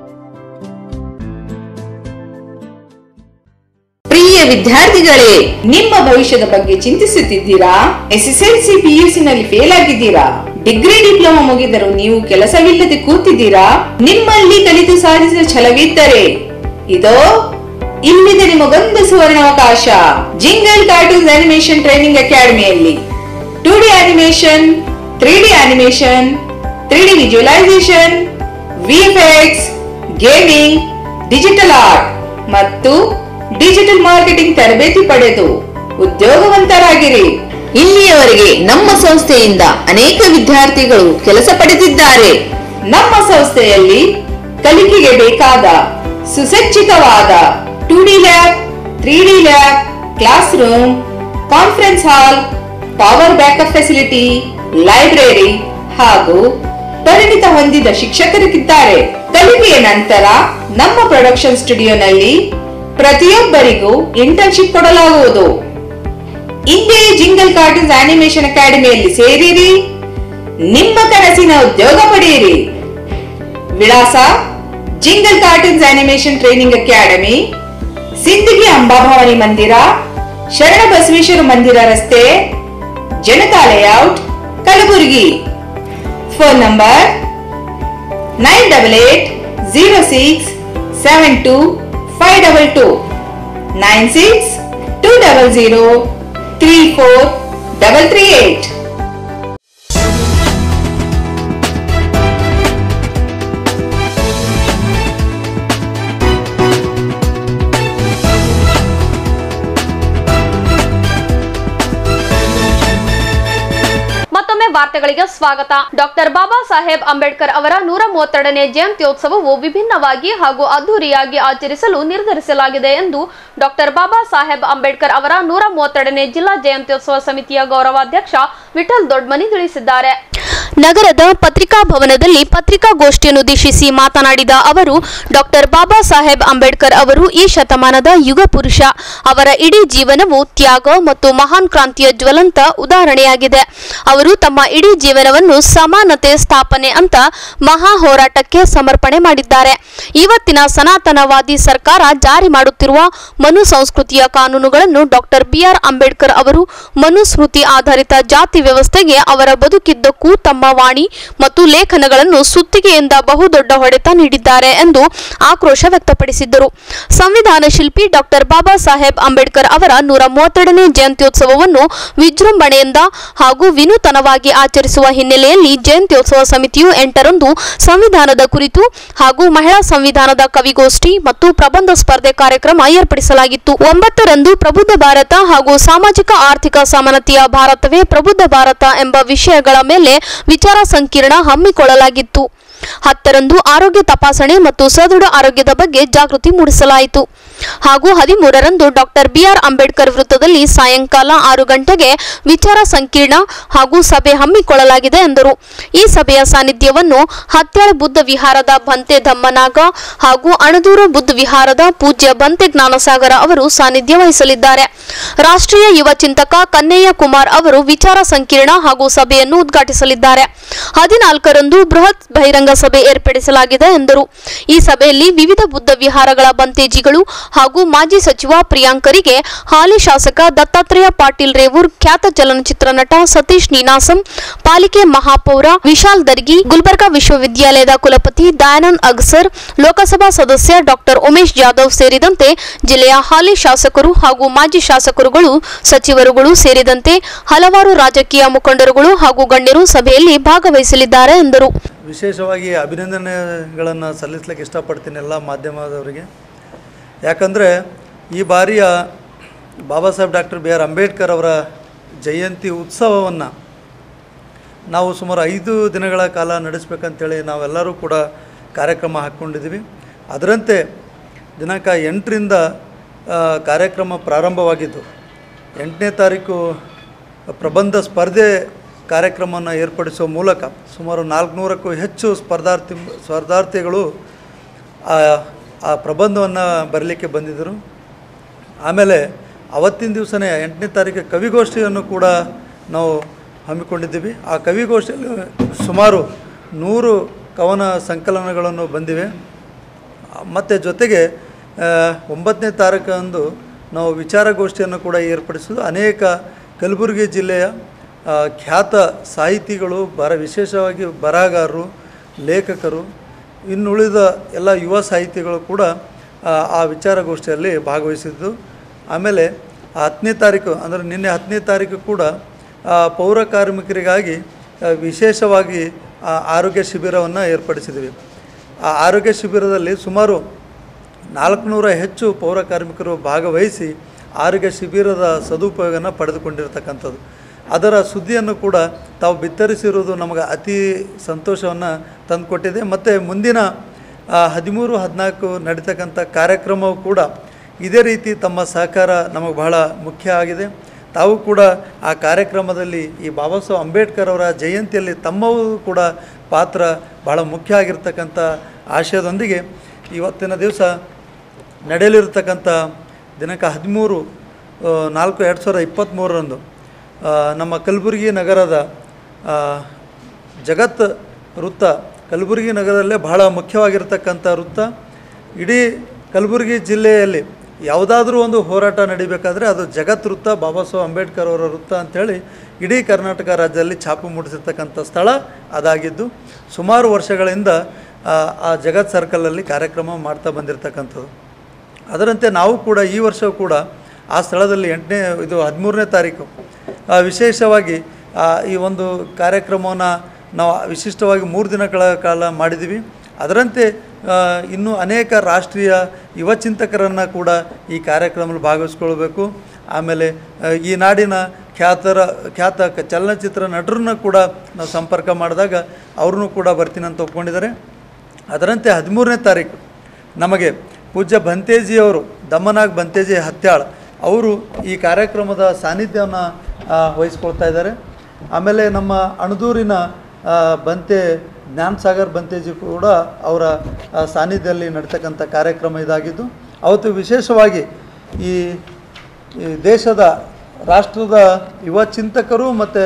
ಪ್ರಿಯ ವಿದ್ಯಾರ್ಥಿಗಳೇ ನಿಮ್ಮ ಭವಿಷ್ಯದ ಬಗ್ಗೆ ಚಿಂತಿಸುತ್ತಿದ್ದೀರಾ ಎಸ್ಎಸ್ಎಲ್ಸಿ ಪಿಯುಸಿ ನಲ್ಲಿ ಫೇಲ್ ಆಗಿದ್ದೀರಾ ಡಿಗ್ರಿ ಡಿಪ್ಲೊಮಾ ಮುಗಿದರೂ ನೀವು ಕೆಲಸವಿಲ್ಲದೆ ಕೂತಿದ್ದೀರಾ ನಿಮ್ಮಲ್ಲಿ ಕಲಿತು ಸಾಧಿಸಿದ ಛಲವಿದ್ದರೆ ಇದೋ ಇಲ್ಲಿದೆ ನಿಮಗೊಂದು ಸುವರ್ಣಾವಕಾಶ ಜಿಂಗಲ್ ಕಾರ್ಟೂನ್ಸ್ ಅನಿಮೇಷನ್ ಟ್ರೈನಿಂಗ್ ಅಕಾಡೆಮಿಯಲ್ಲಿ two D animation three D animation three D visualisation VFX gaming digital art ಮತ್ತು ಡಿಜಿಟಲ್ ಮಾರ್ಕೆಟಿಂಗ್ ತರಬೇತಿ ಪಡೆದು ಉದ್ಯೋಗವಂತರಾಗಿರಿ ಇಲ್ಲಿಯವರೆಗೆ ನಮ್ಮ ಸಂಸ್ಥೆಯಿಂದ ಅನೇಕ ವಿದ್ಯಾರ್ಥಿಗಳು ಕೆಲಸ ಪಡೆದಿದ್ದಾರೆ ನಮ್ಮ ಸಂಸ್ಥೆಯಲ್ಲಿ ಕಲಿಕೆಗೆ ಬೇಕಾದ ಸುಸಜ್ಜಿತವಾದ two D lab three D lab class room conference hall power backup facility library ಹಾಗೂ ಪರಿಣಿತ ಹೊಂದಿದ ಶಿಕ್ಷಕರಿದ್ದಾರೆ ಕಲಿಕೆಯ ನಂತರ ನಮ್ಮ ಪ್ರೊಡಕ್ಷನ್ ಸ್ಟುಡಿಯೋನಲ್ಲಿ ಪ್ರತಿಯೊಬ್ಬರಿಗೂ ಇಂಟರ್ನ್ಶಿಪ್ ಕೊಡಲಾಗುವುದು ಇಂದೇ ಜಿಂಗಲ್ ಕಾರ್ಟೂನ್ಸ್ ಆನಿಮೇಷನ್ ಅಕಾಡೆಮಿಯಲ್ಲಿ ಸೇರಿರಿ ನಿಮ್ಮ ಕನಸಿನ ಉದ್ಯೋಗ ಪಡೆಯಿರಿ ವಿಳಾಸ jingle cartoons animation training academy Sindagi Ambabhavani ಮಂದಿರ ಶರಣ ಬಸವೇಶ್ವರ ಮಂದಿರ ರಸ್ತೆ Janata layout Kalaburagi phone number nine double eight zero six seven two five double two nine six two double zero three four double three eight ಮತ್ತೊಮ್ಮೆ ವಾರ್ತೆಗಳಿಗೆ ಸ್ವಾಗತ ಡಾಕ್ಟರ್ ಬಾಬಾ ಸಾಹೇಬ್ ಅಂಬೇಡ್ಕರ್ ಅವರ ನೂರ ಮೂವತ್ತೆರಡನೇ ಜಯಂತ್ಯೋತ್ಸವವು ವಿಭಿನ್ನವಾಗಿ ಹಾಗೂ ಅದ್ದೂರಿಯಾಗಿ ಆಚರಿಸಲು ನಿರ್ಧರಿಸಲಾಗಿದೆ ಎಂದು ಡಾಕ್ಟರ್ ಬಾಬಾ ಸಾಹೇಬ್ ಅಂಬೇಡ್ಕರ್ ಅವರ ನೂರ ಮೂವತ್ತೆರಡನೇ ಜಿಲ್ಲಾ ಜಯಂತ್ಯೋತ್ಸವ ಸಮಿತಿಯ ಗೌರವಾಧ್ಯಕ್ಷ ವಿಠಲ್ ದೊಡ್ಮನಿ ತಿಳಿಸಿದ್ದಾರೆ ನಗರದ ಪತ್ರಿಕಾ ಭವನದಲ್ಲಿ ಪತ್ರಿಕಾಗೋಷ್ಠಿಯನ್ನುದ್ದೇಶಿಸಿ ಮಾತನಾಡಿದ ಅವರು ಡಾಕ್ಟರ್ ಬಾಬಾ ಸಾಹೇಬ್ ಅಂಬೇಡ್ಕರ್ ಅವರು ಈ ಶತಮಾನದ ಯುಗ ಪುರುಷ ಅವರ ಇಡೀ ಜೀವನವು ತ್ಯಾಗ ಮತ್ತು ಮಹಾನ್ ಕ್ರಾಂತಿಯ ಜ್ವಲಂತ ಉದಾಹರಣೆಯಾಗಿದೆ ಅವರು ತಮ್ಮ ಇಡೀ ಜೀವನವನ್ನು ಸಮಾನತೆ ಸ್ಥಾಪನೆ ಅಂತ ಮಹಾ ಹೋರಾಟಕ್ಕೆ ಸಮರ್ಪಣೆ ಮಾಡಿದ್ದಾರೆ ಇವತ್ತಿನ ಸನಾತನವಾದಿ ಸರ್ಕಾರ ಜಾರಿ ಮಾಡುತ್ತಿರುವ ಮನು ಸಂಸ್ಕೃತಿಯ ಕಾನೂನುಗಳನ್ನು ಡಾಕ್ಟರ್ ಬಿಆರ್ ಅಂಬೇಡ್ಕರ್ ಅವರು ಮನುಸ್ಮೃತಿ ಆಧಾರಿತ ಜಾತಿ ವ್ಯವಸ್ಥೆಗೆ ಅವರ ಬದುಕಿದ್ದಕ್ಕೂ ತಮ್ಮ ವಾಣಿ ಮತ್ತು ಲೇಖನಗಳನ್ನು ಸುತ್ತಿಗೆಯಿಂದ ಬಹುದೊಡ್ಡ ಹೊಡೆತ ನೀಡಿದ್ದಾರೆ ಎಂದು ಆಕ್ರೋಶ ವ್ಯಕ್ತಪಡಿಸಿದ್ದರು ಸಂವಿಧಾನ ಶಿಲ್ಪಿ ಡಾಕ್ಟರ್ ಬಾಬಾ ಸಾಹೇಬ್ ಅಂಬೇಡ್ಕರ್ ಅವರ ನೂರ ಮೂವತ್ತೆರಡನೇ ಜಯಂತ್ಯೋತ್ಸವವನ್ನು ವಿಜೃಂಭಣೆಯಿಂದ ಹಾಗೂ ವಿನೂತನವಾಗಿ ಆಚರಿಸುವ ಹಿನ್ನೆಲೆಯಲ್ಲಿ ಜಯಂತ್ಯೋತ್ಸವ ಸಮಿತಿಯು ಎಂಟರಂದು ಸಂವಿಧಾನದ ಕುರಿತು ಹಾಗೂ ಮಹಿಳಾ ಸಂವಿಧಾನದ ಕವಿಗೋಷ್ಠಿ ಮತ್ತು ಪ್ರಬಂಧ ಸ್ಪರ್ಧೆ ಕಾರ್ಯಕ್ರಮ ಏರ್ಪಡಿಸಲಾಗಿತ್ತು ಒಂಬತ್ತರಂದು ಪ್ರಬುದ್ಧ ಭಾರತ ಹಾಗೂ ಸಾಮಾಜಿಕ ಆರ್ಥಿಕ ಸಮಾನತೆಯ ಭಾರತವೇ ಪ್ರಬುದ್ಧ ಭಾರತ ಎಂಬ ವಿಷಯಗಳ ಮೇಲೆ ವಿಚಾರ ಸಂಕಿರಣ ಹಮ್ಮಿಕೊಳ್ಳಲಾಗಿತ್ತು ಹತ್ತರಂದು ಆರೋಗ್ಯ ತಪಾಸಣೆ ಮತ್ತು ಸದೃಢ ಆರೋಗ್ಯದ ಬಗ್ಗೆ ಜಾಗೃತಿ ಮೂಡಿಸಲಾಯಿತು ಹಾಗೂ ಹದಿಮೂರರಂದು ಡಾಕ್ಟರ್ ಬಿಆರ್ ಅಂಬೇಡ್ಕರ್ ವೃತ್ತದಲ್ಲಿ ಸಾಯಂಕಾಲ ಆರು ಗಂಟೆಗೆ ವಿಚಾರ ಸಂಕಿರಣ ಹಾಗೂ ಸಭೆ ಹಮ್ಮಿಕೊಳ್ಳಲಾಗಿದೆ ಎಂದರು ಈ ಸಭೆಯ ಸಾನ್ನಿಧ್ಯವನ್ನು ಹತ್ಯಾಳ ಬುದ್ಧ ವಿಹಾರದ ಬಂತೆ ಧಮ್ಮನಾಗ ಹಾಗೂ ಅಣದೂರು ಬುದ್ಧ ವಿಹಾರದ ಪೂಜ್ಯ ಬಂತೆ ಜ್ಞಾನಸಾಗರ ಅವರು ಸಾನ್ನಿಧ್ಯ ವಹಿಸಲಿದ್ದಾರೆ ರಾಷ್ಟ್ರೀಯ ಯುವ ಚಿಂತಕ ಕನ್ನಯ್ಯ ಕುಮಾರ್ ಅವರು ವಿಚಾರ ಸಂಕಿರಣ ಹಾಗೂ ಸಭೆಯನ್ನು ಉದ್ಘಾಟಿಸಲಿದ್ದಾರೆ ಹದಿನಾಲ್ಕರಂದು ಬೃಹತ್ ಬಹಿರಂಗ ಸಭೆ ಏರ್ಪಡಿಸಲಾಗಿದೆ ಎಂದರು ಈ ಸಭೆಯಲ್ಲಿ ವಿವಿಧ ಬುದ್ಧ ವಿಹಾರಗಳ ಬಂತೇಜಿಗಳು ಹಾಗೂ ಮಾಜಿ ಸಚಿವ ಪ್ರಿಯಾಂಕರಿಗೆ ಹಾಲಿ ಶಾಸಕ ದತ್ತಾತ್ರೇಯ ಪಾಟೀಲ್ ರೇವೂರ್ ಖ್ಯಾತ ಚಲನಚಿತ್ರ ನಟ ಸತೀಶ್ ನೀನಾಸಂ ಪಾಲಿಕೆ ಮಹಾಪೌರ ವಿಶಾಲ್ ದರ್ಗಿ ಗುಲ್ಬರ್ಗಾ ವಿಶ್ವವಿದ್ಯಾಲಯದ ಕುಲಪತಿ ದಯಾನಂದ್ ಅಗ್ಸರ್ ಲೋಕಸಭಾ ಸದಸ್ಯ ಡಾಕ್ಟರ್ ಉಮೇಶ್ ಜಾಧವ್ ಸೇರಿದಂತೆ ಜಿಲ್ಲೆಯ ಹಾಲಿ ಶಾಸಕರು ಹಾಗೂ ಮಾಜಿ ಶಾಸಕರುಗಳು ಸಚಿವರುಗಳು ಸೇರಿದಂತೆ ಹಲವಾರು ರಾಜಕೀಯ ಮುಖಂಡರುಗಳು ಹಾಗೂ ಗಣ್ಯರು ಸಭೆಯಲ್ಲಿ ಭಾಗವಹಿಸಲಿದ್ದಾರೆ ಎಂದರು ವಿಶೇಷವಾಗಿ ಅಭಿನಂದನೆಗಳನ್ನು ಸಲ್ಲಿಸ್ಲಿಕ್ಕೆ ಇಷ್ಟಪಡ್ತೀನಿ ಎಲ್ಲ ಮಾಧ್ಯಮದವರಿಗೆ ಯಾಕಂದರೆ ಈ ಬಾರಿಯ Baba Saheb doctor B R Ambedkar ಅವರ ಜಯಂತಿ ಉತ್ಸವವನ್ನು ನಾವು ಸುಮಾರು ಐದು ದಿನಗಳ ಕಾಲ ನಡೆಸಬೇಕಂತೇಳಿ ನಾವೆಲ್ಲರೂ ಕೂಡ ಕಾರ್ಯಕ್ರಮ ಹಾಕ್ಕೊಂಡಿದ್ದೀವಿ ಅದರಂತೆ ದಿನಾಂಕ ಎಂಟರಿಂದ ಆ, ಕಾರ್ಯಕ್ರಮ ಪ್ರಾರಂಭವಾಗಿದ್ದು ಎಂಟನೇ ತಾರೀಕು ಪ್ರಬಂಧ ಸ್ಪರ್ಧೆ ಕಾರ್ಯಕ್ರಮವನ್ನು ಏರ್ಪಡಿಸುವ ಮೂಲಕ ಸುಮಾರು ನಾಲ್ಕುನೂರಕ್ಕೂ ಹೆಚ್ಚು ಸ್ಪರ್ಧಾರ್ಥಿ ಸ್ಪರ್ಧಾರ್ಥಿಗಳು ಆ ಆ ಪ್ರಬಂಧವನ್ನು ಬರಲಿಕ್ಕೆ ಬಂದಿದ್ದರು ಆಮೇಲೆ ಅವತ್ತಿನ ದಿವಸನೇ ಎಂಟನೇ ತಾರೀಕು ಕವಿಗೋಷ್ಠಿಯನ್ನು ಕೂಡ ನಾವು ಹಮ್ಮಿಕೊಂಡಿದ್ದೀವಿ ಆ ಕವಿಗೋಷ್ಠಿಯಲ್ಲಿ ಸುಮಾರು ನೂರು ಕವನ ಸಂಕಲನಗಳನ್ನು ಬಂದಿವೆ ಮತ್ತು ಜೊತೆಗೆ ಆ, ಒಂಬತ್ತನೇ ತಾರೀಕಂದು ನಾವು ವಿಚಾರಗೋಷ್ಠಿಯನ್ನು ಕೂಡ ಏರ್ಪಡಿಸೋದು ಅನೇಕ ಕಲಬುರಗಿ ಜಿಲ್ಲೆಯ ಆ, ಖ್ಯಾತ ಸಾಹಿತಿಗಳು ಬರ ವಿಶೇಷವಾಗಿ ಬರಹಗಾರರು ಲೇಖಕರು ಇನ್ನುಳಿದ ಎಲ್ಲ ಯುವ ಸಾಹಿತಿಗಳು ಕೂಡ ಆ, ಆ ವಿಚಾರಗೋಷ್ಠಿಯಲ್ಲಿ ಭಾಗವಹಿಸಿದ್ದು ಆಮೇಲೆ ಆ ಹತ್ತನೇ ತಾರೀಕು ಅಂದರೆ ನಿನ್ನೆ ಹತ್ತನೇ ತಾರೀಕು ಕೂಡ ಆ, ಪೌರ ಕಾರ್ಮಿಕರಿಗಾಗಿ ಆ, ವಿಶೇಷವಾಗಿ ಆ, ಆರೋಗ್ಯ ಶಿಬಿರವನ್ನು ಏರ್ಪಡಿಸಿದ್ವಿ ಆ ಆರೋಗ್ಯ ಶಿಬಿರದಲ್ಲಿ ಸುಮಾರು ನಾಲ್ಕುನೂರ ಹೆಚ್ಚು ಪೌರ ಕಾರ್ಮಿಕರು ಭಾಗವಹಿಸಿ ಆರೋಗ್ಯ ಶಿಬಿರದ ಸದುಪಯೋಗನ ಪಡೆದುಕೊಂಡಿರ್ತಕ್ಕಂಥದ್ದು ಅದರ ಸುದ್ದಿಯನ್ನು ಕೂಡ ತಾವು ಬಿತ್ತರಿಸಿರುವುದು ನಮಗೆ ಅತಿ ಸಂತೋಷವನ್ನು ತಂದುಕೊಟ್ಟಿದೆ ಮತ್ತು ಮುಂದಿನ ಆ, ಹದಿಮೂರು ಹದಿನಾಲ್ಕು ನಡೀತಕ್ಕಂಥ ಕಾರ್ಯಕ್ರಮವು ಕೂಡ ಇದೇ ರೀತಿ ತಮ್ಮ ಸಹಕಾರ ನಮಗೆ ಬಹಳ ಮುಖ್ಯ ಆಗಿದೆ ತಾವು ಕೂಡ ಆ ಕಾರ್ಯಕ್ರಮದಲ್ಲಿ ಈ ಬಾಬಾ ಸಾಹೇಬ್ ಅಂಬೇಡ್ಕರ್ ಅವರ ಜಯಂತಿಯಲ್ಲಿ ತಮ್ಮವು ಕೂಡ ಪಾತ್ರ ಬಹಳ ಮುಖ್ಯ ಆಗಿರ್ತಕ್ಕಂಥ ಆಶಯದೊಂದಿಗೆ ಇವತ್ತಿನ ದಿವಸ ನಡೆಯಲಿರ್ತಕ್ಕಂಥ ದಿನಾಂಕ ಹದಿಮೂರು ಆ, ನಾಲ್ಕು ಎರಡು ಸಾವಿರದ ಇಪ್ಪತ್ತ್ಮೂರರಂದು ಆ, ನಮ್ಮ ಕಲಬುರಗಿ ನಗರದ ಆ, ಜಗತ್ ವೃತ್ತ ಕಲಬುರಗಿ ನಗರದಲ್ಲೇ ಬಹಳ ಮುಖ್ಯವಾಗಿರ್ತಕ್ಕಂಥ ವೃತ್ತ ಇಡೀ ಕಲಬುರಗಿ ಜಿಲ್ಲೆಯಲ್ಲಿ ಯಾವುದಾದ್ರೂ ಒಂದು ಹೋರಾಟ ನಡಿಬೇಕಾದ್ರೆ ಅದು ಜಗತ್ ವೃತ್ತ ಬಾಬಾ ಸಾಹೇಬ್ ಅಂಬೇಡ್ಕರ್ ಅವರ ವೃತ್ತ ಅಂಥೇಳಿ ಇಡೀ ಕರ್ನಾಟಕ ರಾಜ್ಯದಲ್ಲಿ ಛಾಪು ಮೂಡಿಸಿರ್ತಕ್ಕಂಥ ಸ್ಥಳ ಅದಾಗಿದ್ದು ಸುಮಾರು ವರ್ಷಗಳಿಂದ ಆ, ಆ ಜಗತ್ ಸರ್ಕಲಲ್ಲಿ ಕಾರ್ಯಕ್ರಮ ಮಾಡ್ತಾ ಬಂದಿರತಕ್ಕಂಥದ್ದು ಅದರಂತೆ ನಾವು ಕೂಡ ಈ ವರ್ಷವೂ ಕೂಡ ಆ ಸ್ಥಳದಲ್ಲಿ ಎಂಟನೇ ಇದು ಹದಿಮೂರನೇ ತಾರೀಕು ಆ, ವಿಶೇಷವಾಗಿ ಆ, ಈ ಒಂದು ಕಾರ್ಯಕ್ರಮವನ್ನು ನಾವು ವಿಶಿಷ್ಟವಾಗಿ ಮೂರು ದಿನಗಳ ಕಾಲ ಮಾಡಿದ್ದೀವಿ ಅದರಂತೆ ಆ, ಇನ್ನೂ ಅನೇಕ ರಾಷ್ಟ್ರೀಯ ಯುವ ಚಿಂತಕರನ್ನು ಕೂಡ ಈ ಕಾರ್ಯಕ್ರಮದಲ್ಲಿ ಭಾಗವಹಿಸ್ಕೊಳ್ಬೇಕು ಆಮೇಲೆ ಆ, ಈ ನಾಡಿನ ಖ್ಯಾತರ ಖ್ಯಾತ ಕ- ಚಲನಚಿತ್ರ ನಟರನ್ನ ಕೂಡ ನಾವು ಸಂಪರ್ಕ ಮಾಡಿದಾಗ ಅವ್ರನ್ನೂ ಕೂಡ ಬರ್ತೀನಿ ಅಂತ ಒಪ್ಕೊಂಡಿದ್ದಾರೆ ಅದರಂತೆ ಹದಿಮೂರನೇ ತಾರೀಕು ನಮಗೆ ಪೂಜ್ಯ ಬಂತೇಜಿಯವರು ದಮ್ಮನಾಗ್ ಬಂತೇಜಿ ಹತ್ಯಾಳ್ ಅವರು ಈ ಕಾರ್ಯಕ್ರಮದ ಸಾನ್ನಿಧ್ಯವನ್ನು ವಹಿಸ್ಕೊಳ್ತಾ ಇದ್ದಾರೆ ಆಮೇಲೆ ನಮ್ಮ ಅಣದೂರಿನ ಆ, ಬಂತೆ ಜ್ಞಾನಸಾಗರ್ ಬಂತೇಜಿ ಕೂಡ ಅವರ ಆ, ಸಾನ್ನಿಧ್ಯದಲ್ಲಿ ನಡ್ತಕ್ಕಂಥ ಕಾರ್ಯಕ್ರಮ ಇದಾಗಿದ್ದು ಅವತ್ತು ವಿಶೇಷವಾಗಿ ಈ ಈ ದೇಶದ ರಾಷ್ಟ್ರದ ಯುವ ಚಿಂತಕರು ಮತ್ತು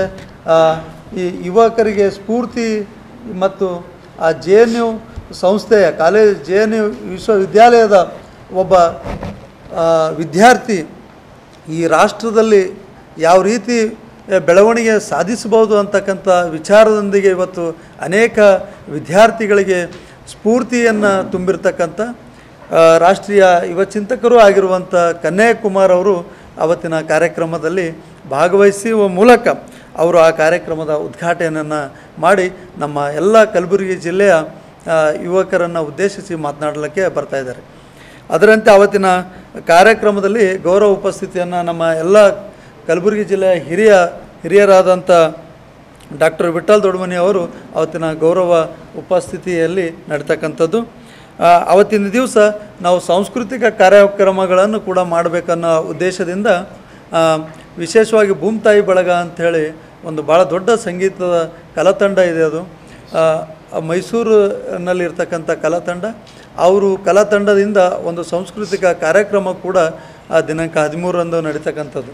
ಈ ಯುವಕರಿಗೆ ಸ್ಫೂರ್ತಿ ಮತ್ತು ಆ ಜೆ ಎನ್ ಯು ಸಂಸ್ಥೆಯ ಕಾಲೇಜ್ ಜೆ ಎನ್ ಯು ವಿಶ್ವವಿದ್ಯಾಲಯದ ಒಬ್ಬ ಆ, ವಿದ್ಯಾರ್ಥಿ ಈ ರಾಷ್ಟ್ರದಲ್ಲಿ ಯಾವ ರೀತಿ ಬೆಳವಣಿಗೆ ಸಾಧಿಸಬಹುದು ಅಂತಕ್ಕಂಥ ವಿಚಾರದೊಂದಿಗೆ ಇವತ್ತು ಅನೇಕ ವಿದ್ಯಾರ್ಥಿಗಳಿಗೆ ಸ್ಫೂರ್ತಿಯನ್ನು ತುಂಬಿರ್ತಕ್ಕಂಥ ಆ, ರಾಷ್ಟ್ರೀಯ ಯುವ ಚಿಂತಕರೂ ಆಗಿರುವಂಥ ಕನ್ಯಾಕುಮಾರ್ ಅವರು ಅವತ್ತಿನ ಕಾರ್ಯಕ್ರಮದಲ್ಲಿ ಭಾಗವಹಿಸುವ ಮೂಲಕ ಅವರು ಆ ಕಾರ್ಯಕ್ರಮದ ಉದ್ಘಾಟನೆಯನ್ನು ಮಾಡಿ ನಮ್ಮ ಎಲ್ಲ ಕಲಬುರಗಿ ಜಿಲ್ಲೆಯ ಆ, ಯುವಕರನ್ನು ಉದ್ದೇಶಿಸಿ ಮಾತನಾಡಲಿಕ್ಕೆ ಬರ್ತಾ ಇದ್ದಾರೆ ಅದರಂತೆ ಅವತ್ತಿನ ಕಾರ್ಯಕ್ರಮದಲ್ಲಿ ಗೌರವ ಉಪಸ್ಥಿತಿಯನ್ನು ನಮ್ಮ ಎಲ್ಲ ಕಲಬುರಗಿ ಜಿಲ್ಲೆಯ ಹಿರಿಯ ಹಿರಿಯರಾದಂಥ ಡಾಕ್ಟರ್ ವಿಠಲ್ ದೊಡ್ಮನಿ ಅವರು ಅವತ್ತಿನ ಗೌರವ ಉಪಸ್ಥಿತಿಯಲ್ಲಿ ನಡ್ತಕ್ಕಂಥದ್ದು ಆ, ಅವತ್ತಿನ ದಿವಸ ನಾವು ಸಾಂಸ್ಕೃತಿಕ ಕಾರ್ಯಕ್ರಮಗಳನ್ನು ಕೂಡ ಮಾಡಬೇಕನ್ನೋ ಉದ್ದೇಶದಿಂದ ಆ, ವಿಶೇಷವಾಗಿ ಭೂಮ್ತಾಯಿ ಬಳಗ ಅಂಥೇಳಿ ಒಂದು ಭಾಳ ದೊಡ್ಡ ಸಂಗೀತದ ಕಲಾತಂಡ ಇದೆ ಅದು ಆ, ಆ ಮೈಸೂರಿನಲ್ಲಿರ್ತಕ್ಕಂಥ ಕಲಾತಂಡ ಅವರು ಕಲಾತಂಡದಿಂದ ಒಂದು ಸಾಂಸ್ಕೃತಿಕ ಕಾರ್ಯಕ್ರಮ ಕೂಡ ಆ ದಿನಾಂಕ ಹದಿಮೂರರಂದು ನಡೀತಕ್ಕಂಥದ್ದು